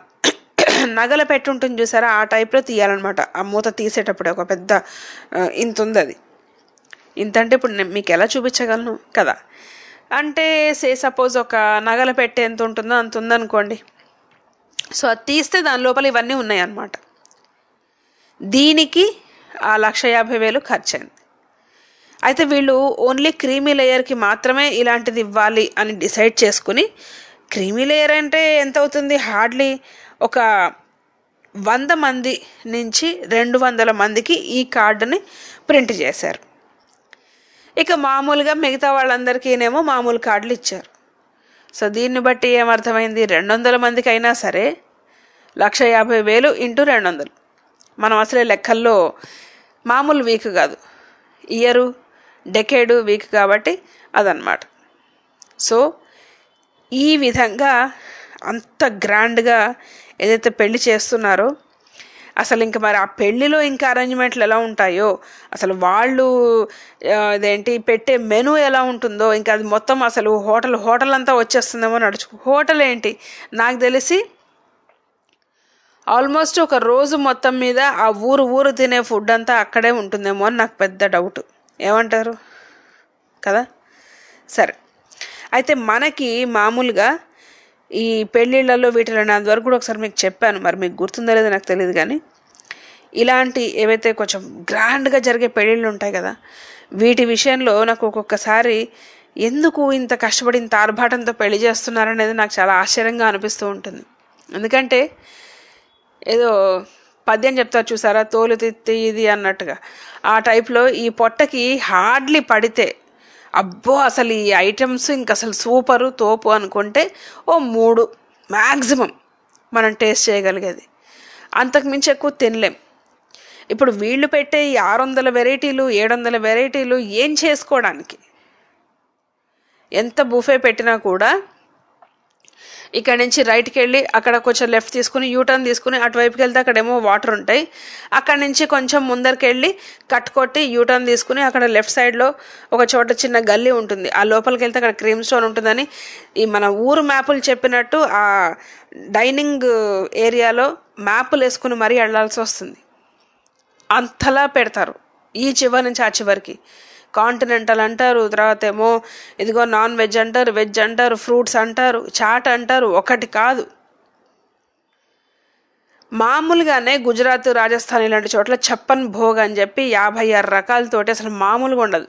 నగల పెట్టి ఉంటుంది చూసారా ఆ టైప్లో తీయాలన్నమాట ఆ మూత తీసేటప్పుడు ఒక పెద్ద ఆ, ఇంత ఉంది అది ఇంత అంటే ఇప్పుడు నేను మీకు ఎలా చూపించగలను కదా అంటే సే సపోజ్ ఒక నగల పెట్టె ఎంత ఉంటుందో అంత ఉందనుకోండి సో అది తీస్తే దాని లోపల ఇవన్నీ ఉన్నాయి అన్నమాట దీనికి ఆ లక్ష యాభై వేలు ఖర్చయింది అయితే వీళ్ళు ఓన్లీ క్రీమీ లేయర్కి మాత్రమే ఇలాంటిది ఇవ్వాలి అని డిసైడ్ చేసుకుని క్రీమీ లేయర్ అంటే ఎంత అవుతుంది హార్డ్లీ ఒక వంద మంది నుంచి రెండు వందల మందికి ఈ కార్డుని ప్రింట్ చేశారు ఇక మామూలుగా మిగతా వాళ్ళందరికీనేమో మామూలు కార్డులు ఇచ్చారు సో దీన్ని బట్టి ఏమర్థమైంది రెండు వందల మందికి అయినా సరే లక్ష యాభై వేలు ఇంటూ రెండు వందలు మనం అసలే లెక్కల్లో మామూలు వీక్ కాదు ఇయరు డెకేడు వీక్ కాబట్టి అదనమాట సో ఈ విధంగా అంత గ్రాండ్గా ఏదైతే పెళ్లి చేస్తున్నారో అసలు ఇంకా మరి ఆ పెళ్లిలో ఇంకా అరేంజ్మెంట్లు ఎలా ఉంటాయో అసలు వాళ్ళు ఆ, ఇదేంటి పెట్టే మెనూ ఎలా ఉంటుందో ఇంకా అది మొత్తం అసలు హోటల్ హోటల్ అంతా వచ్చేస్తుందేమో నడుచు హోటల్ ఏంటి నాకు తెలిసి ఆల్మోస్ట్ ఒక రోజు మొత్తం మీద ఆ ఊరు ఊరు తినే ఫుడ్ అంతా అక్కడే ఉంటుందేమో అని నాకు పెద్ద డౌట్ ఏమంటారు కదా సరే అయితే మనకి మామూలుగా ఈ పెళ్ళిళ్ళలో వీటిలో నా వరకు కూడా ఒకసారి మీకు చెప్పాను మరి మీకు గుర్తుందో లేదో నాకు తెలియదు కానీ ఇలాంటి ఏవైతే కొంచెం గ్రాండ్గా జరిగే పెళ్ళిళ్ళు ఉంటాయి కదా వీటి విషయంలో నాకు ఒక్కొక్కసారి ఎందుకు ఇంత కష్టపడి ఇంత ఆర్భాటంతో పెళ్లి చేస్తున్నారనేది నాకు చాలా ఆశ్చర్యంగా అనిపిస్తూ ఉంటుంది ఎందుకంటే ఏదో పద్యం చెప్తారు చూసారా తోలు తిత్తి ఇది అన్నట్టుగా ఆ టైప్లో ఈ పొట్టకి హార్డ్లీ పడితే అబ్బో అసలు ఈ ఐటమ్స్ ఇంక అసలు సూపరు తోపు అనుకుంటే ఓ మూడు మ్యాక్సిమం మనం టేస్ట్ చేయగలిగేది అంతకు మించి ఎక్కువ తినలేం ఇప్పుడు వీళ్ళు పెట్టే ఈ ఆరు వందల వెరైటీలు ఏడు వందల వెరైటీలు ఏం చేసుకోవడానికి ఎంత బుఫే పెట్టినా కూడా ఇక్కడ నుంచి రైట్కి వెళ్ళి అక్కడ కొంచెం లెఫ్ట్ తీసుకుని యూటర్న్ తీసుకుని అటువైపుకి వెళ్తే అక్కడేమో వాటర్ ఉంటాయి అక్కడ నుంచి కొంచెం ముందరికి వెళ్ళి కట్ కొట్టి యూటర్న్ తీసుకుని అక్కడ లెఫ్ట్ సైడ్లో ఒక చోట చిన్న గల్లీ ఉంటుంది ఆ లోపలికి వెళ్తే అక్కడ క్రీమ్ స్టోన్ ఉంటుందని ఈ మన ఊరు మ్యాపులు చెప్పినట్టు ఆ డైనింగ్ ఏరియాలో మ్యాపులు వేసుకుని మరీ వెళ్ళాల్సి వస్తుంది అంతలా పెడతారు ఈ చివరి నుంచి ఆ చివరికి కాంటినెంటల్ అంటారు తర్వాత ఏమో ఇదిగో నాన్ వెజ్ అంటారు వెజ్ అంటారు ఫ్రూట్స్ అంటారు చాట్ అంటారు ఒకటి కాదు మామూలుగానే గుజరాత్ రాజస్థాన్ ఇలాంటి చోట్ల చప్పన్ భోగ్ అని చెప్పి యాభై ఆరు రకాలతోటి అసలు మామూలుగా ఉండదు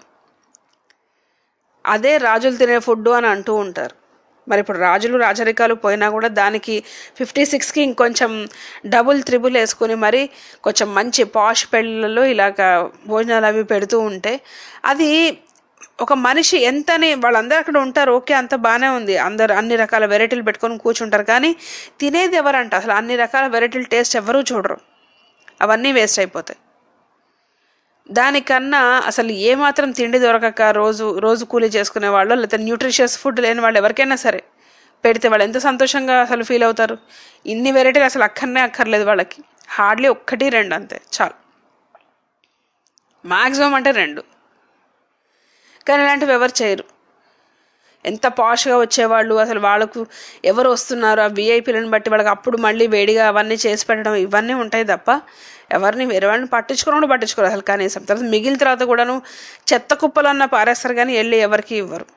అదే రాజులు తినే ఫుడ్ అని అంటూ ఉంటారు మరి ఇప్పుడు రాజులు రాజరికాలు పోయినా కూడా దానికి ఫిఫ్టీ సిక్స్కి ఇంకొంచెం డబుల్ త్రిబుల్ వేసుకుని మరి కొంచెం మంచి పాష్ పెళ్ళిళ్ళలో ఇలాగ భోజనాలు అవి పెడుతూ ఉంటే అది ఒక మనిషి ఎంతని వాళ్ళందరూ అక్కడ ఉంటారు ఓకే అంత బాగానే ఉంది అందరు అన్ని రకాల వెరైటీలు పెట్టుకొని కూర్చుంటారు కానీ తినేది ఎవరంట అసలు అన్ని రకాల వెరైటీలు టేస్ట్ ఎవరూ చూడరు అవన్నీ వేస్ట్ అయిపోతాయి దానికన్నా అసలు ఏమాత్రం తిండి దొరకక రోజు రోజు కూలీ చేసుకునే వాళ్ళు లేకపోతే న్యూట్రిషియస్ ఫుడ్ లేని వాళ్ళు ఎవరికైనా సరే పెడితే వాళ్ళు ఎంత సంతోషంగా అసలు ఫీల్ అవుతారు ఇన్ని వెరైటీలు అసలు అక్కడనే అక్కర్లేదు వాళ్ళకి హార్డ్లీ ఒక్కటి రెండు అంతే చాలు మ్యాక్సిమం అంటే రెండు కానీ ఇలాంటివి ఎవరు చేయరు ఎంత పాష్గా వచ్చేవాళ్ళు అసలు వాళ్ళకు ఎవరు వస్తున్నారు ఆ విఐపీలను బట్టి వాళ్ళకి అప్పుడు మళ్ళీ వేడిగా అవన్నీ చేసి పెట్టడం ఇవన్నీ ఉంటాయి తప్ప ఎవరిని వేరే వాళ్ళని పట్టించుకోవడం కూడా పట్టించుకోరు అసలు కనీసం తర్వాత మిగిలిన తర్వాత కూడాను చెత్త కుప్పలన్న పారేస్తారు కానీ వెళ్ళి ఎవరికి ఇవ్వరు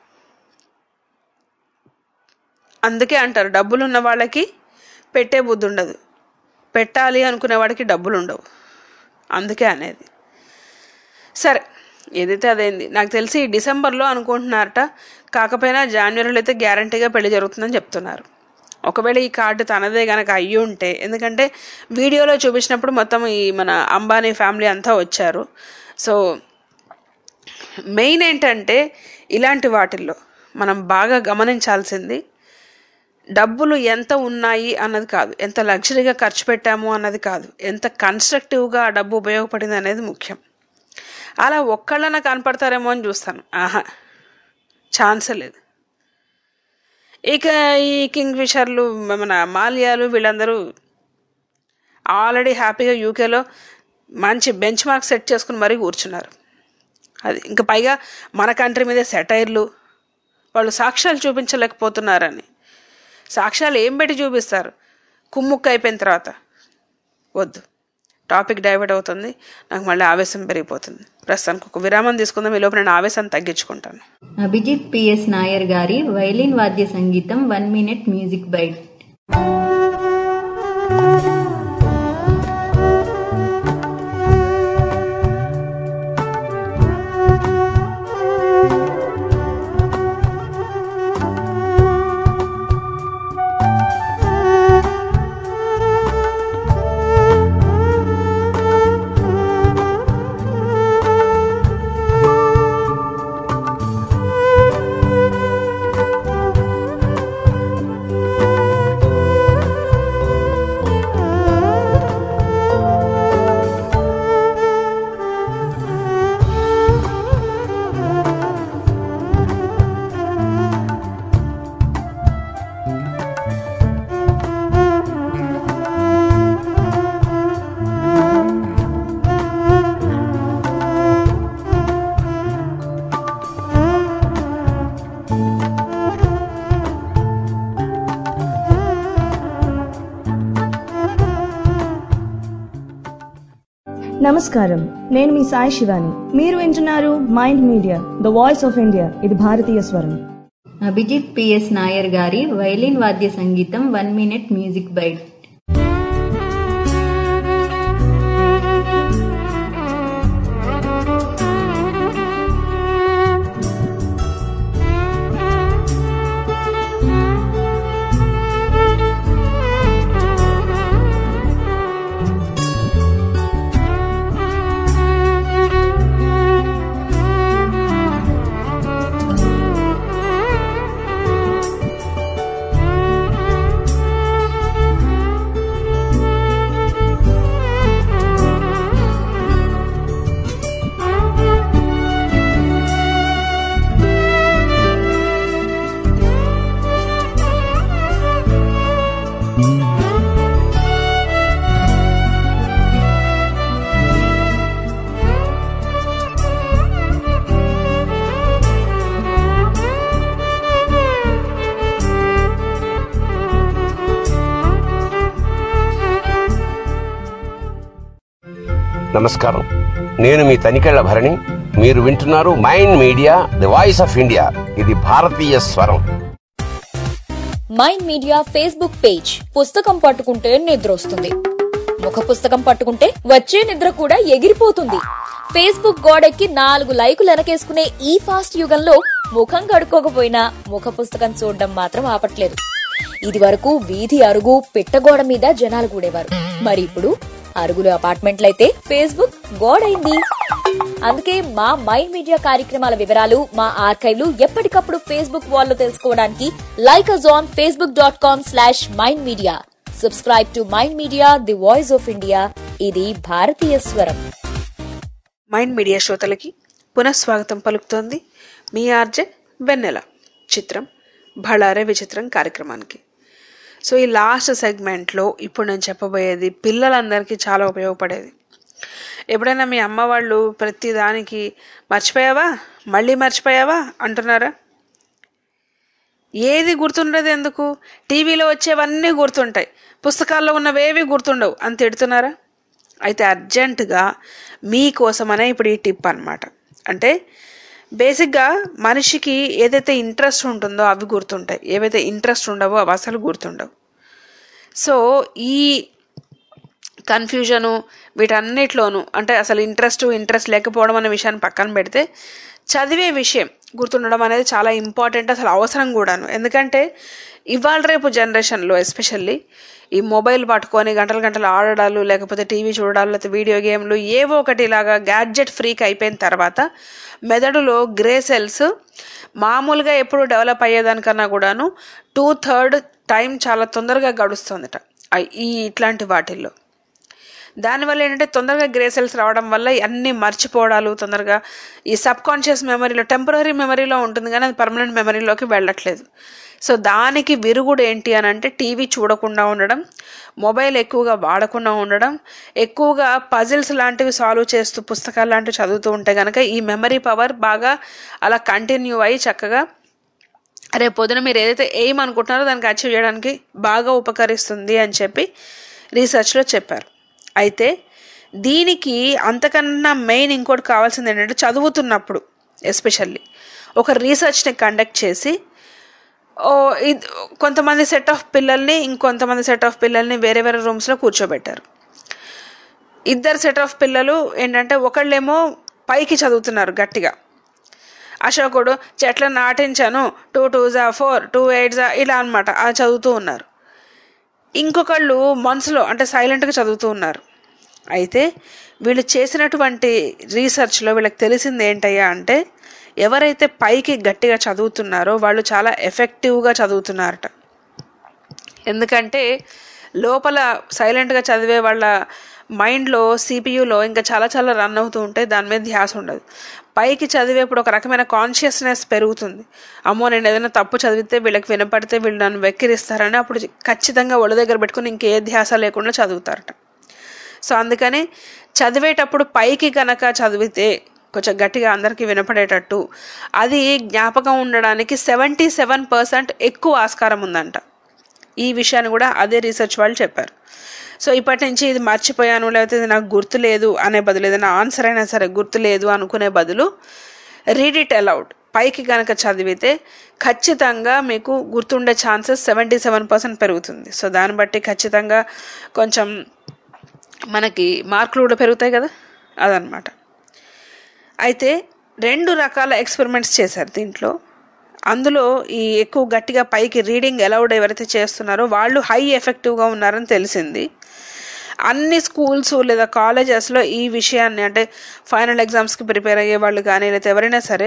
అందుకే అంటారు డబ్బులు ఉన్న వాళ్ళకి పెట్టే బుద్ధి ఉండదు పెట్టాలి అనుకునే వాడికి డబ్బులు ఉండవు అందుకే అనేది సరే ఏదైతే అదైంది నాకు తెలిసి డిసెంబర్లో అనుకుంటున్నారట కాకపోయినా జనవరిలో అయితే గ్యారంటీగా పెళ్లి జరుగుతుందని చెప్తున్నారు ఒకవేళ ఈ కార్డు తనదే గనక అయ్యి ఉంటే ఎందుకంటే వీడియోలో చూపించినప్పుడు మొత్తం ఈ మన అంబానీ ఫ్యామిలీ అంతా వచ్చారు సో మెయిన్ ఏంటంటే ఇలాంటి వాటిల్లో మనం బాగా గమనించాల్సింది డబ్బులు ఎంత ఉన్నాయి అన్నది కాదు ఎంత లగ్జరీగా ఖర్చు పెట్టాము అన్నది కాదు ఎంత కన్స్ట్రక్టివ్గా ఆ డబ్బు ఉపయోగపడింది అనేది ముఖ్యం అలా ఒక్కళ్ళన కనపడతారేమో అని చూస్తాను ఆహా ఛాన్సే లేదు ఇక ఈ కింగ్ ఫిషర్లు మన మాల్యాలు వీళ్ళందరూ ఆల్రెడీ హ్యాపీగా యూకేలో మంచి బెంచ్ మార్క్ సెట్ చేసుకుని మరీ కూర్చున్నారు అది ఇంకా పైగా మన కంట్రీ మీదే సెటైర్లు వాళ్ళు సాక్ష్యాలు చూపించలేకపోతున్నారని సాక్ష్యాలు ఏం పెట్టి చూపిస్తారు కుమ్ముక్క అయిపోయిన తర్వాత వద్దు టాపిక్ డైవర్ట్ అవుతుంది నాకు మళ్ళీ ఆవేశం పెరిగిపోతుంది ప్రస్తుతానికి ఒక విరామం తీసుకుందాం ఈ లోపు నేను ఆవేశాన్ని తగ్గించుకుంటాను అభిజిత్ పిఎస్ నాయర్ గారి వైలిన్ వాద్య సంగీతం వన్ మినిట్ మ్యూజిక్ బైట్ నమస్కారం నేను మీ సాయి శివాని మీరు వింటున్నారు mind media the voice of India ఇది భారతీయ స్వరం అభిజిత్ పిఎస్ నాయర్ గారి వైలిన్ వాద్య సంగీతం one minute music bite Thank you. నమస్కారం నేను మీ తనికెళ్ల భరణి మీరు వింటున్నారు mind Media the voice of India ఇది భారతీయ స్వరం మైండ్ మీడియా ఫేస్బుక్ పేజ్ పుస్తకం పట్టుకుంటే నిద్ర వస్తుంది ముఖ పుస్తకం పట్టుకుంటే వచ్చే నిద్ర కూడా ఎగిరిపోతుంది ఫేస్బుక్ గోడెక్కి నాలుగు లైకులు వెనకేసుకునే ఈ ఫాస్ట్ యుగంలో ముఖం కడుక్కోకపోయినా ముఖ పుస్తకం చూడడం మాత్రం ఆపట్లేదు ఇది వరకు వీధి అరుగు పిట్టగోడ మీద జనాలు కూడేవారు మరి ఇప్పుడు అరుగులు అపార్ట్మెంట్లయితే ఫేస్బుక్ గోడైంది అందుకే మా మైండ్ మీడియా కార్యక్రమాల వివరాలు మా ఆర్కైవ్లు ఎప్పటికప్పుడు ఫేస్బుక్ వాల్లో తెలుసుకోవడానికి like us on Facebook dot com slash Mind Media subscribe to Mind Media the voice of India ఇది భారతీయ స్వరం మైండ్ మీడియా శ్రోతలకి పునఃస్వాగతం పలుకుతోంది మీ ఆర్జే వెన్నెల చిత్రం భళారే విచిత్రం కార్యక్రమానికి సో ఈ లాస్ట్ సెగ్మెంట్లో ఇప్పుడు నేను చెప్పబోయేది పిల్లలందరికీ చాలా ఉపయోగపడేది ఎప్పుడైనా మీ అమ్మ వాళ్ళు ప్రతి దానికి మర్చిపోయావా మళ్ళీ మర్చిపోయావా అంటున్నారా ఏది గుర్తుండదు ఎందుకు టీవీలో వచ్చేవన్నీ గుర్తుంటాయి పుస్తకాల్లో ఉన్నవేవి గుర్తుండవు అని తిడుతున్నారా అయితే అర్జెంటుగా మీకోసమనే ఇప్పుడు ఈ టిప్ అనమాట అంటే బేసిక్గా మనిషికి ఏదైతే ఇంట్రెస్ట్ ఉంటుందో అవి గుర్తుంటాయి ఏవైతే ఇంట్రెస్ట్ ఉండవో అవి అసలు గుర్తుండవు సో ఈ కన్ఫ్యూజను వీటన్నిటిలోనూ అంటే అసలు ఇంట్రెస్ట్ ఇంట్రెస్ట్ లేకపోవడం అనే విషయాన్ని పక్కన పెడితే చదివే విషయం గుర్తుండడం అనేది చాలా ఇంపార్టెంట్ అసలు అవసరం కూడాను ఎందుకంటే ఇవాళ రేపు జనరేషన్లో ఎస్పెషల్లీ ఈ మొబైల్ పట్టుకొని గంటలు గంటలు ఆడడాలు లేకపోతే టీవీ చూడడాలు లేకపోతే వీడియో గేమ్లు ఏవో ఒకటి ఇలాగా గ్యాడ్జెట్ ఫ్రీక్ అయిపోయిన తర్వాత మెదడులో గ్రే సెల్స్ మామూలుగా ఎప్పుడు డెవలప్ అయ్యేదానికన్నా కూడాను టూ థర్డ్ టైం చాలా తొందరగా గడుస్తుందట ఆ- ఈ ఇట్లాంటి వాటిల్లో దానివల్ల ఏంటంటే తొందరగా గ్రే సెల్స్ రావడం వల్ల అన్ని మర్చిపోవడాలు తొందరగా ఈ సబ్ కాన్షియస్ మెమరీలో టెంపరీ మెమరీలో ఉంటుంది కానీ అది పర్మనెంట్ మెమరీలోకి వెళ్ళట్లేదు సో దానికి విరుగుడు ఏంటి అని అంటే టీవీ చూడకుండా ఉండడం మొబైల్ ఎక్కువగా వాడకుండా ఉండడం ఎక్కువగా పజిల్స్ లాంటివి సాల్వ్ చేస్తూ పుస్తకాలు లాంటివి చదువుతూ ఉంటే కనుక ఈ మెమరీ పవర్ బాగా అలా కంటిన్యూ అయ్యి చక్కగా రేపు పొద్దున మీరు ఏదైతే ఎయిమ్ అనుకుంటున్నారో దానికి అచీవ్ చేయడానికి బాగా ఉపకరిస్తుంది అని చెప్పి రీసెర్చ్లో చెప్పారు అయితే దీనికి అంతకన్నా మెయిన్ ఇంకోటి కావాల్సింది ఏంటంటే చదువుతున్నప్పుడు ఎస్పెషల్లీ ఒక రీసెర్చ్ని కండక్ట్ చేసి ఓ ఇది కొంతమంది సెట్ ఆఫ్ పిల్లల్ని ఇంకొంతమంది సెట్ ఆఫ్ పిల్లల్ని వేరే వేరే రూమ్స్లో కూర్చోబెట్టారు ఇద్దరు సెట్ ఆఫ్ పిల్లలు ఏంటంటే ఒకళ్ళేమో పైకి చదువుతున్నారు గట్టిగా అశోకుడు చెట్లను నాటించాను టూ టూ జా ఫోర్ టూ ఎయిట్ జా ఇలా అనమాట అది చదువుతూ ఉన్నారు ఇంకొకళ్ళు మనసులో అంటే సైలెంట్గా చదువుతూ ఉన్నారు అయితే వీళ్ళు చేసినటువంటి రీసెర్చ్లో వీళ్ళకి తెలిసింది ఏంటయ్యా అంటే ఎవరైతే పైకి గట్టిగా చదువుతున్నారో వాళ్ళు చాలా ఎఫెక్టివ్గా చదువుతున్నారట ఎందుకంటే లోపల సైలెంట్గా చదివే వాళ్ళ మైండ్లో సిపియులో ఇంకా చాలా చాలా రన్ అవుతూ ఉంటే దాని మీద ధ్యాస ఉండదు పైకి చదివేప్పుడు ఒక రకమైన కాన్షియస్నెస్ పెరుగుతుంది అమ్మో నేను ఏదైనా తప్పు చదివితే వీళ్ళకి వినపడితే వీళ్ళు నన్ను వెక్కిరిస్తారని అప్పుడు ఖచ్చితంగా ఒళ్ళ దగ్గర పెట్టుకుని ఇంకే ధ్యాస లేకుండా చదువుతారట సో అందుకని చదివేటప్పుడు పైకి కనుక చదివితే కొంచెం గట్టిగా అందరికీ వినపడేటట్టు అది జ్ఞాపకం ఉండడానికి సెవెంటీ సెవెన్ పర్సెంట్ ఎక్కువ ఆస్కారం ఉందంట ఈ విషయాన్ని కూడా అదే రీసెర్చ్ వాళ్ళు చెప్పారు సో ఇప్పటి నుంచి ఇది మర్చిపోయాను లేకపోతే ఇది నాకు గుర్తు లేదు అనే బదులు ఏదైనా ఆన్సర్ అయినా సరే గుర్తు లేదు అనుకునే బదులు రీడ్ ఇట్ అలౌడ్ పైకి కనుక చదివితే ఖచ్చితంగా మీకు గుర్తుండే ఛాన్సెస్ సెవెంటీ సెవెన్ పర్సెంట్ పెరుగుతుంది సో దాన్ని బట్టి ఖచ్చితంగా కొంచెం మనకి మార్కులు కూడా పెరుగుతాయి కదా అదనమాట అయితే రెండు రకాల ఎక్స్పెరిమెంట్స్ చేశారు దీంట్లో అందులో ఈ ఎక్కువ గట్టిగా పైకి రీడింగ్ అలౌడ్ ఎవరైతే చేస్తున్నారో వాళ్ళు హై ఎఫెక్టివ్గా ఉన్నారని తెలిసింది అన్ని స్కూల్స్ లేదా కాలేజెస్లో ఈ విషయాన్ని అంటే ఫైనల్ ఎగ్జామ్స్కి ప్రిపేర్ అయ్యే వాళ్ళు కానీ లేదా ఎవరైనా సరే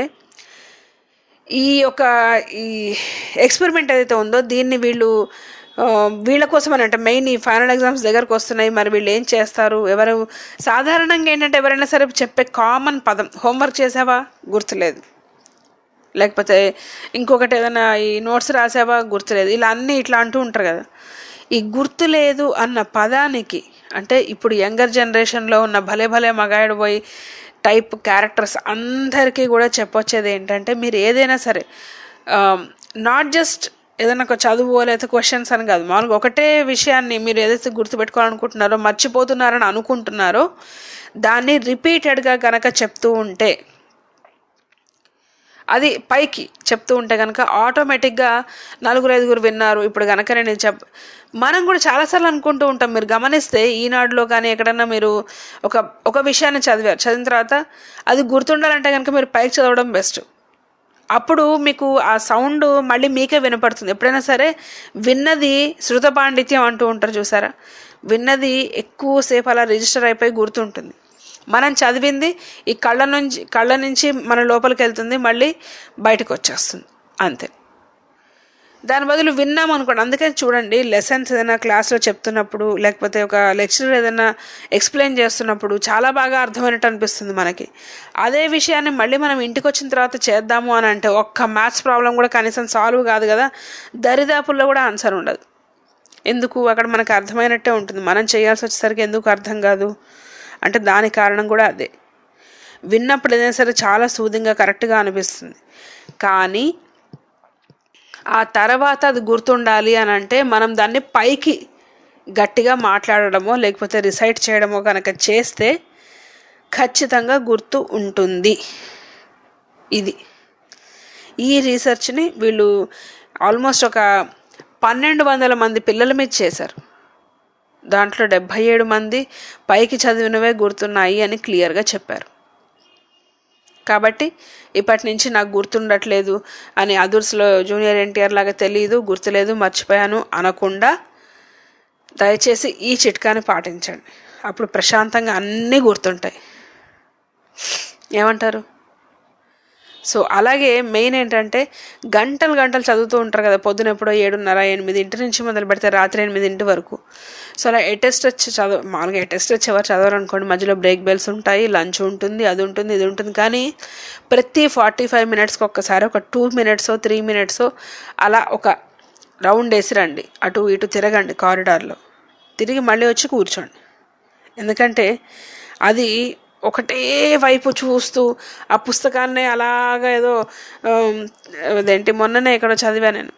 ఈ యొక్క ఈ ఎక్స్పెరిమెంట్ ఏదైతే ఉందో దీన్ని వీళ్ళు ఆ, వీళ్ళ కోసం అని అంటే మెయిన్ ఈ ఫైనల్ ఎగ్జామ్స్ దగ్గరకు వస్తున్నాయి మరి వీళ్ళు ఏం చేస్తారు ఎవరు సాధారణంగా ఏంటంటే ఎవరైనా సరే చెప్పే కామన్ పదం హోంవర్క్ చేసావా గుర్తులేదు లేకపోతే ఇంకొకటి ఏదైనా ఈ నోట్స్ రాసావా గుర్తులేదు ఇలా అన్నీ ఇట్లా అంటూ ఉంటారు కదా ఈ గుర్తులేదు అన్న పదానికి అంటే ఇప్పుడు యంగర్ జనరేషన్లో ఉన్న భలే భలే మగాయడు పోయి టైప్ క్యారెక్టర్స్ అందరికీ కూడా చెప్పొచ్చేది ఏంటంటే మీరు ఏదైనా సరే నాట్ జస్ట్ ఏదైనా ఒక చదువు లేకపోతే క్వశ్చన్స్ అని కాదు మామూలుగా ఒకటే విషయాన్ని మీరు ఏదైతే గుర్తుపెట్టుకోవాలనుకుంటున్నారో మర్చిపోతున్నారని అనుకుంటున్నారో దాన్ని రిపీటెడ్గా గనక చెప్తూ ఉంటే అది పైకి చెప్తూ ఉంటే కనుక ఆటోమేటిక్గా నలుగురు ఐదుగురు విన్నారు ఇప్పుడు కనుక నేను చెప్ మనం కూడా చాలాసార్లు అనుకుంటూ ఉంటాం మీరు గమనిస్తే ఈనాడులో కానీ ఎక్కడన్నా మీరు ఒక ఒక విషయాన్ని చదివారు చదివిన తర్వాత అది గుర్తుండాలంటే కనుక మీరు పైకి చదవడం బెస్ట్ అప్పుడు మీకు ఆ సౌండ్ మళ్ళీ మీకే వినపడుతుంది ఎప్పుడైనా సరే విన్నది శృత పాండిత్యం అంటూ ఉంటారు చూసారా విన్నది ఎక్కువసేపు అలా రిజిస్టర్ అయిపోయి గుర్తుంటుంది మనం చదివింది ఈ కళ్ళ నుంచి కళ్ళ నుంచి మన లోపలికి వెళ్తుంది మళ్ళీ బయటకు వచ్చేస్తుంది అంతే దాని బదులు విన్నాం అనుకోండి అందుకని చూడండి లెసన్స్ ఏదైనా క్లాస్లో చెప్తున్నప్పుడు లేకపోతే ఒక లెక్చరర్ ఏదైనా ఎక్స్ప్లెయిన్ చేస్తున్నప్పుడు చాలా బాగా అర్థమైనట్టు అనిపిస్తుంది మనకి అదే విషయాన్ని మళ్ళీ మనం ఇంటికి వచ్చిన తర్వాత చేద్దాము అని అంటే ఒక్క మ్యాథ్స్ ప్రాబ్లం కూడా కనీసం సాల్వ్ కాదు కదా దరిదాపుల్లో కూడా ఆన్సర్ ఉండదు ఎందుకు అక్కడ మనకు అర్థమైనట్టే ఉంటుంది మనం చేయాల్సి వచ్చేసరికి ఎందుకు అర్థం కాదు అంటే దానికి కారణం కూడా అదే విన్నప్పుడు ఏదైనా సరే చాలా సూదింగా కరెక్ట్గా అనిపిస్తుంది కానీ ఆ తర్వాత అది గుర్తుండాలి అని అంటే మనం దాన్ని పైకి గట్టిగా మాట్లాడడమో లేకపోతే రిసైట్ చేయడమో కనుక చేస్తే ఖచ్చితంగా గుర్తు ఉంటుంది ఇది ఈ రీసెర్చ్ని వీళ్ళు ఆల్మోస్ట్ ఒక పన్నెండు వందల మంది పిల్లల మీద చేశారు దాంట్లో డెబ్భై ఏడు మంది పైకి చదివినవే గుర్తున్నాయి అని క్లియర్గా చెప్పారు కాబట్టి ఇప్పటి నుంచి నాకు గుర్తుండట్లేదు అని అదుర్స్లో జూనియర్ ఎన్టీఆర్ లాగా తెలియదు గుర్తులేదు మర్చిపోయాను అనకుండా దయచేసి ఈ చిట్కాని పాటించండి అప్పుడు ప్రశాంతంగా అన్నీ గుర్తుంటాయి ఏమంటారు సో అలాగే మెయిన్ ఏంటంటే గంటలు గంటలు చదువుతూ ఉంటారు కదా పొద్దున ఎప్పుడో ఏడున్నర ఎనిమిదింటి నుంచి మొదలు పెడితే రాత్రి ఎనిమిదింటి వరకు సో అలా ఎటెస్ట్ వచ్చి చదవ మామూలుగా ఎటెస్ట్ వచ్చి ఎవరు చదవరనుకోండి మధ్యలో బ్రేక్ బెల్స్ ఉంటాయి లంచ్ ఉంటుంది అది ఉంటుంది ఇది ఉంటుంది కానీ ప్రతి ఫార్టీ ఫైవ్ మినిట్స్కి ఒక్కసారి ఒక టూ మినిట్స్ త్రీ మినిట్స్ అలా ఒక రౌండ్ వేసి రండి అటు ఇటు తిరగండి కారిడార్లో తిరిగి మళ్ళీ వచ్చి కూర్చోండి ఎందుకంటే అది ఒకటే వైపు చూస్తూ ఆ పుస్తకాన్నే అలాగా ఏదో ఆమ్, అదేంటి మొన్ననే ఎక్కడో చదివా నేను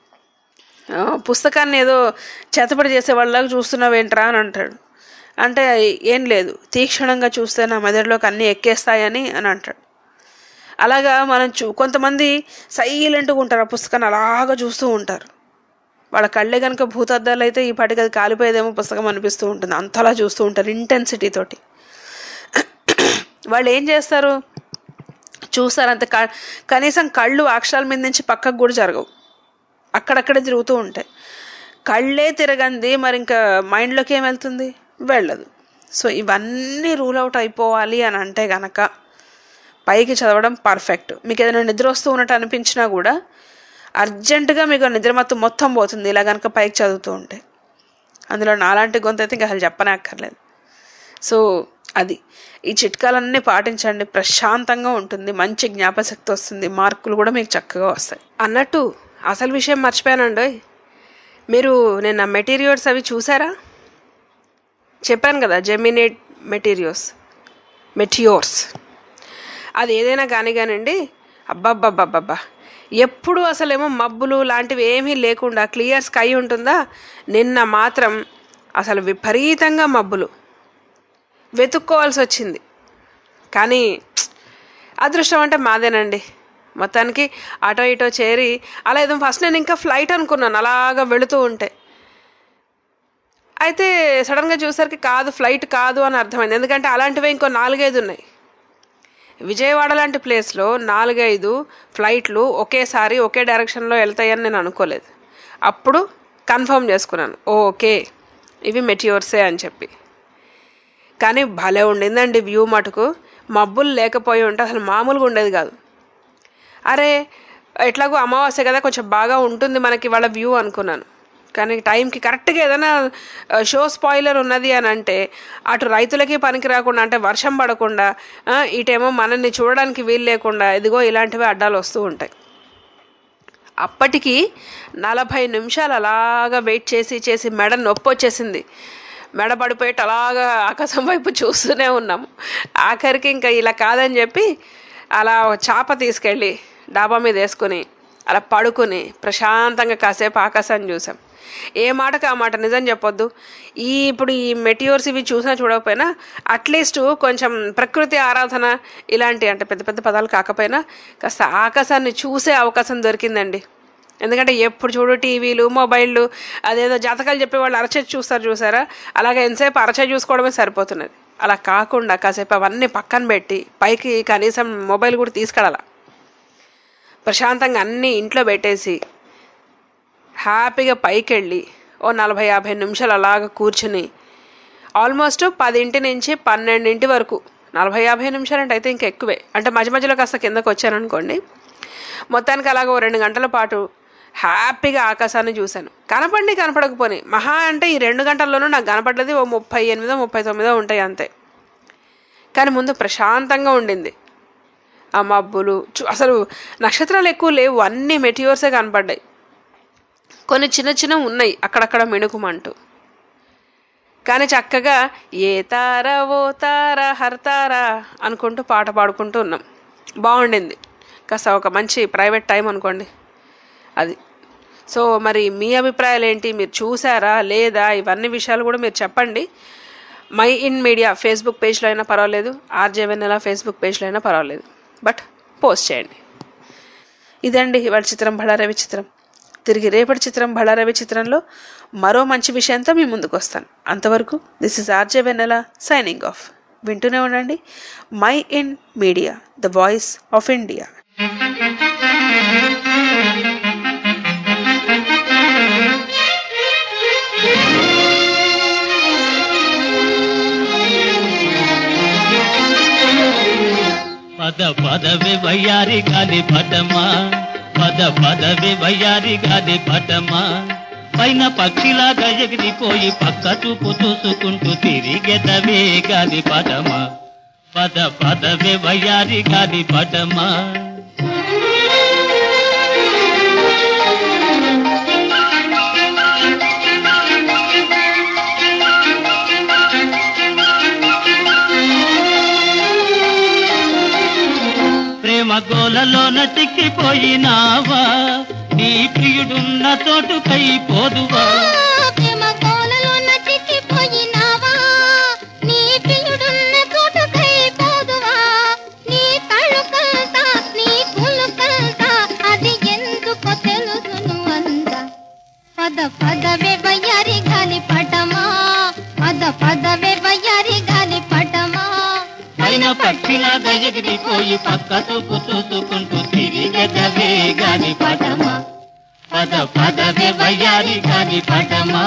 ఆ, పుస్తకాన్ని ఏదో చేతపడి చేసే వాళ్ళలాగా చూస్తున్నావేంట్రా అని అంటాడు అంటే ఏం లేదు తీక్షణంగా చూస్తే నా మెదడులోకి అన్నీ ఎక్కేస్తాయని అని అంటాడు అలాగా మనం చూ కొంతమంది సైలెంట్గా ఉంటారు ఆ పుస్తకాన్ని అలాగా చూస్తూ ఉంటారు వాళ్ళ కళ్ళే కనుక భూతద్దాలు అయితే ఈ పాటికి అది కాలిపోయేదేమో పుస్తకం అనిపిస్తూ ఉంటుంది అంతలా చూస్తూ ఉంటారు ఇంటెన్సిటీ తోటి వాళ్ళు ఏం చేస్తారు చూస్తారు అంత క- కనీసం కళ్ళు అక్షరాల మీద నుంచి పక్కకు కూడా జరగవు అక్కడక్కడే తిరుగుతూ ఉంటాయి కళ్ళే తిరగంది మరి ఇంకా మైండ్లోకి ఏం వెళ్తుంది వెళ్ళదు సో ఇవన్నీ రూల్ అవుట్ అయిపోవాలి అని అంటే గనక పైకి చదవడం పర్ఫెక్ట్ మీకు ఏదైనా నిద్ర వస్తూ ఉన్నట్టు అనిపించినా కూడా అర్జెంటుగా మీకు ఆ నిద్ర మొత్తం మొత్తం పోతుంది ఇలా కనుక పైకి చదువుతూ ఉంటే అందులో నాలాంటి గొంతు అయితే ఇంకా అసలు చెప్పనే అక్కర్లేదు సో అది ఈ చిట్కాలన్నీ పాటించండి ప్రశాంతంగా ఉంటుంది మంచి జ్ఞాపశక్తి వస్తుంది మార్కులు కూడా మీకు చక్కగా వస్తాయి అన్నట్టు అసలు విషయం మర్చిపోయానండి మీరు నిన్న మెటీరియల్స్ అవి చూసారా చెప్పాను కదా జెమినేట్ మెటీరియల్స్ మెటియోర్స్ అది ఏదైనా కానీ కానివ్వండి అబ్బబ్బబ్బబ్బబ్బా ఎప్పుడు అసలేమో మబ్బులు లాంటివి ఏమీ లేకుండా క్లియర్ స్కై ఉంటుందా నిన్న మాత్రం అసలు విపరీతంగా మబ్బులు వెతుక్కోవాల్సి వచ్చింది కానీ అదృష్టం అంటే మాదేనండి మొత్తానికి అటో ఇటో చేరి అలా ఏదో ఫస్ట్ నేను ఇంకా ఫ్లైట్ అనుకున్నాను అలాగా వెళుతూ ఉంటే అయితే సడన్గా చూసరికి కాదు ఫ్లైట్ కాదు అని అర్థమైంది ఎందుకంటే అలాంటివే ఇంకో నాలుగైదు ఉన్నాయి విజయవాడ లాంటి ప్లేస్లో నాలుగైదు ఫ్లైట్లు ఒకేసారి ఒకే డైరెక్షన్లో వెళ్తాయని నేను అనుకోలేదు అప్పుడు కన్ఫర్మ్ చేసుకున్నాను ఓకే ఇవి మెటియోర్సే అని చెప్పి కానీ భలే ఉండిందండి వ్యూ మటుకు మబ్బులు లేకపోయి ఉంటే అసలు మామూలుగా ఉండేది కాదు అరే ఎట్లాగో అమావాస్య కదా కొంచెం బాగా ఉంటుంది మనకి వాళ్ళ వ్యూ అనుకున్నాను కానీ టైంకి కరెక్ట్గా ఏదైనా షో స్పాయిలర్ ఉన్నది అని అంటే అటు రైతులకి పనికి రాకుండా అంటే వర్షం పడకుండా ఆ, ఇటేమో మనల్ని చూడడానికి వీలు లేకుండా ఇదిగో ఇలాంటివి అడ్డాలు వస్తూ ఉంటాయి అప్పటికి నలభై నిమిషాలు అలాగా వెయిట్ చేసి చేసి మెడ నొప్పి వచ్చేసింది మెడ పడిపోయి అలాగా ఆకాశం వైపు చూస్తూనే ఉన్నాము ఆఖరికి ఇంకా ఇలా కాదని చెప్పి అలా ఓ చాప తీసుకెళ్ళి డాబా మీద వేసుకుని అలా పడుకుని ప్రశాంతంగా కాసేపు ఆకాశాన్ని చూసాం ఏ మాటకు ఆ మాట నిజం చెప్పొద్దు ఈ ఇప్పుడు ఈ మెటియోర్స్ ఇవి చూసినా చూడకపోయినా అట్లీస్ట్ కొంచెం ప్రకృతి ఆరాధన ఇలాంటి అంటే పెద్ద పెద్ద పదాలు కాకపోయినా కాస్త ఆకాశాన్ని చూసే అవకాశం దొరికిందండి ఎందుకంటే ఎప్పుడు చూడు టీవీలు మొబైళ్ళు అదేదో జాతకాలు చెప్పే వాళ్ళు అరచేతి చూస్తారు చూసారా అలాగే ఎంతసేపు అరచేతి చూసుకోవడమే సరిపోతున్నది అలా కాకుండా కాసేపు అవన్నీ పక్కన పెట్టి పైకి కనీసం మొబైల్ కూడా తీసుకెళ్ళాల ప్రశాంతంగా అన్నీ ఇంట్లో పెట్టేసి హ్యాపీగా పైకి వెళ్ళి ఓ నలభై యాభై నిమిషాలు అలాగ కూర్చుని ఆల్మోస్ట్ పదింటి నుంచి పన్నెండింటి వరకు నలభై యాభై నిమిషాలు అంటే అయితే ఇంకా ఎక్కువే అంటే మధ్య మధ్యలో కాస్త కిందకు వచ్చాననుకోండి మొత్తానికి అలాగ ఓ రెండు గంటల పాటు హ్యాపీగా ఆకాశాన్ని చూశాను కనపడి కనపడకపోని మహా అంటే ఈ రెండు గంటల్లోనూ నాకు కనపడ్డది ఓ ముప్పై ఎనిమిదో ముప్పై తొమ్మిదో ఉంటాయి అంతే కానీ ముందు ప్రశాంతంగా ఉండింది ఆ మబ్బులు చు- అసలు నక్షత్రాలు ఎక్కువ లేవు అన్ని మెటియోర్సే కనపడ్డాయి కొన్ని చిన్న చిన్న ఉన్నాయి అక్కడక్కడ మిణుకుమంటూ కానీ చక్కగా ఏ తార ఓ తార హర్తారా అనుకుంటూ పాట పాడుకుంటూ ఉన్నాం బాగుండింది కాస్త ఒక మంచి ప్రైవేట్ టైం అనుకోండి అది సో మరి మీ అభిప్రాయాలు ఏంటి మీరు చూసారా లేదా ఇవన్నీ విషయాలు కూడా మీరు చెప్పండి మై ఇన్ మీడియా ఫేస్బుక్ పేజ్లో అయినా పర్వాలేదు ఆర్జే వెన్నెల ఫేస్బుక్ పేజ్లో అయినా పర్వాలేదు బట్ పోస్ట్ చేయండి ఇదండి ఇవాళ చిత్రం బళారవి చిత్రం తిరిగి రేపటి చిత్రం బళారవి చిత్రంలో మరో మంచి విషయంతో మీ ముందుకు వస్తాను అంతవరకు this is RJ Vennela signing off వింటూనే ఉండండి my in media the voice of India పద పదవి వయ్యారి గాలి పటమా పద పదవి వయ్యారి గాలి పటమా పైన పక్షిలాగా ఎగిరిపోయి పక్క చూపు చూసుకుంటూ తిరిగెదవే గాలి పటమా పద పదవి వయ్యారి గాలి పటమా ప్రేమ గోలలోన చిక్కిపోయినావా నీ ప్రియుడున్న చోటుకై పోదువా ప్రేమ కోలలోన చిక్కిపోయినావా నీ ప్రియుడున్న చోటుకై పోదువా నీ కళ్ళు కల్తా నీ కుళ్ళు కల్తా అది ఎందుకో తెలుసును అంద పద పదవే వయ్యారి గాలి పటమా పద పదవే వయ్యారి గాలి పటమా పైన పక్షిలాగా ఎగిరిపోయి పక్క చూపు చూసుకుంటూ తిరిగెదవే గాని పటమా పద పదవే వయ్యారి గాని పటమా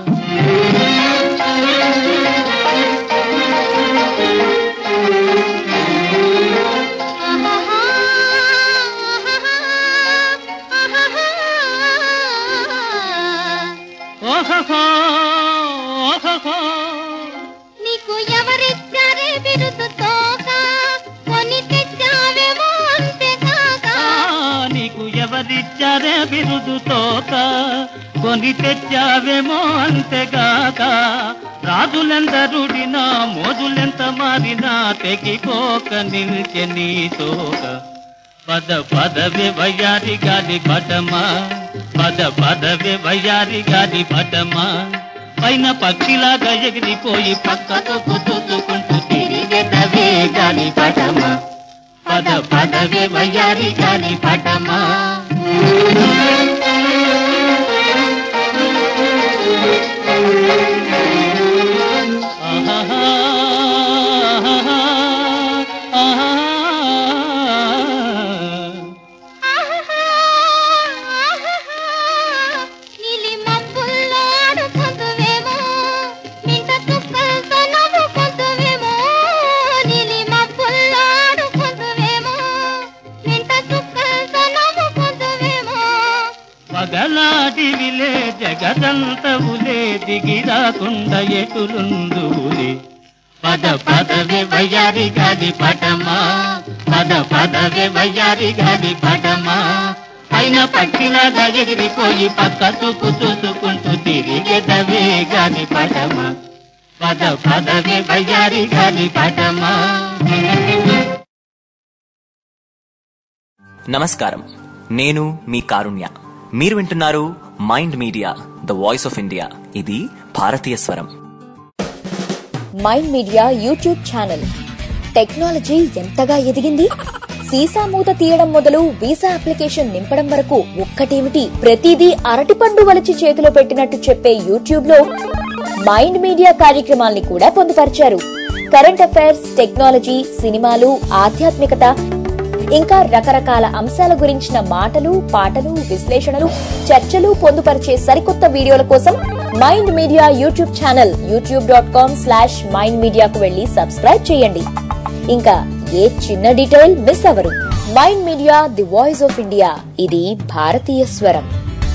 ఓహో ఓహో నీకు ఎవరిచ్చారే బిరుదు తోక కొని తెచ్చావేమో అంతేకాక నీకు ఎవరిచ్చారే బిరుదు తోక కొని తెచ్చావేమో అంతేగాక రాజులెందరుడినా మోజులెంత మారినా తెగిపోక నిలిచె నీ తోక పద పదవి వయ్యారి గాలి పటమా పద పదవి వయ్యారి గాలి పటమా పైన పక్షిలాగా ఎగిరిపోయి పక్కకు చూసుకుంటూ తిరిగెదవే గాలి పటమా పద పదవి వయ్యారి గాలి పటమా ఆహాహా, ఆహాహా, నీలి మబ్బుల్లో ఆడుకుందువేమో మింట చుక్కలతో నవ్వుకుందువేమో నీలి మబ్బుల్లో ఆడుకుందువేమో మింట చుక్కలతో నవ్వుకుందువేమో పగలాటివిలే జగదంతవులే దిగిరాకుండా ఎటులుందువులే పద పదవి వయ్యారి గాలి పటమా పద పదవి వయ్యారి గాలి పటమా పైన పక్షిలాగా ఎగిరిపోయి పక్క చూపు చూసుకుంటూ తిరిగెదవే గాలి పటమా పద పదవి వయ్యారి గాలి పటమా నమస్కారం నేను మీ కారుణ్య మీరు వింటున్నారు mind media the voice of India ఇది భారతీయ స్వరం Mind Media YouTube channel technology ఎంతగా ఎదిగింది సీసా మూత తీయడం మొదలు వీసా అప్లికేషన్ నింపడం వరకు ఒక్కటేమిటి ప్రతిదీ అరటిపండు వలిచి చేతిలో పెట్టినట్టు చెప్పే యూట్యూబ్ లో మైండ్ మీడియా కార్యక్రమాల్ని కూడా పొందుపరిచారు కరెంట్ అఫైర్స్ టెక్నాలజీ సినిమాలు ఆధ్యాత్మికత ఇంకా రకరకాల అంశాల గురించిన మాటలు పాటలు విశ్లేషణలు చర్చలు పొందుపరిచే సరికొత్త వీడియోల కోసం Mind Media YouTube channel YouTube dot com slash Mind మీడియాకు వెళ్లి సబ్స్క్రైబ్ చేయండి ఇంకా ఏ చిన్న డీటెయిల్ మిస్ అవరు Mind Media the voice of India ఇది భారతీయ స్వరం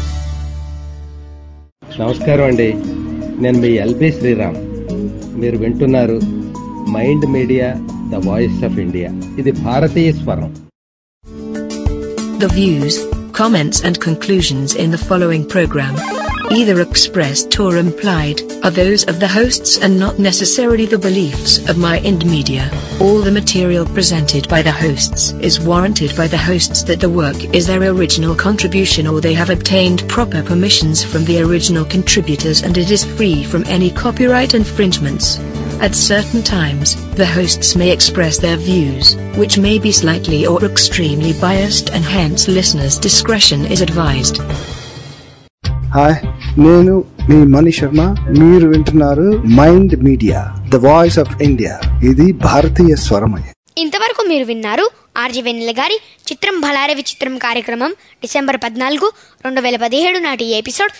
నమస్కారం అండి నేను మీ ఎల్బి శ్రీరామ్ మీరు వింటున్నారు mind media the voice of India ఇది భారతీయ స్వరం The views, comments and conclusions in the following program, either expressed or implied, are those of the hosts and not necessarily the beliefs of Mind Media. All the material presented by the hosts is warranted by the hosts that the work is their original contribution or they have obtained proper permissions from the original contributors and it is free from any copyright infringements. At certain times, the hosts may express their views, which may be slightly or extremely biased and hence listeners' discretion is advised. Hi నేను మీ మణి శర్మ మీరు వింటున్నారు mind media the voice of India ఇది భారతీయ స్వరమయ ఇంతవరకు మీరు విన్నారు RG వెన్నెల గారి చిత్రం భలారే విచిత్రం కార్యక్రమం డిసెంబర్ పద్నాలుగు రెండు వేల పదిహేడు నాటి episode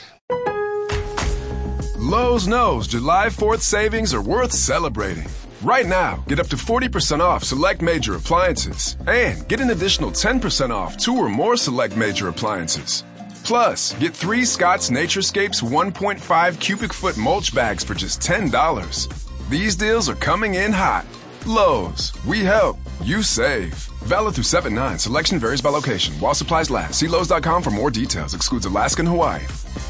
Lowe's knows July 4th savings are worth celebrating. Right now, get up to 40% off select major appliances and get an additional 10% off two or more select major appliances. Plus, get three Scott's Naturescapes 1.5 cubic foot mulch bags for just $10. These deals are coming in hot. Lowe's, we help, you save. Valid through 7 9. Selection varies by location. While supplies last, see Lowe's.com for more details. Excludes Alaska and Hawaii.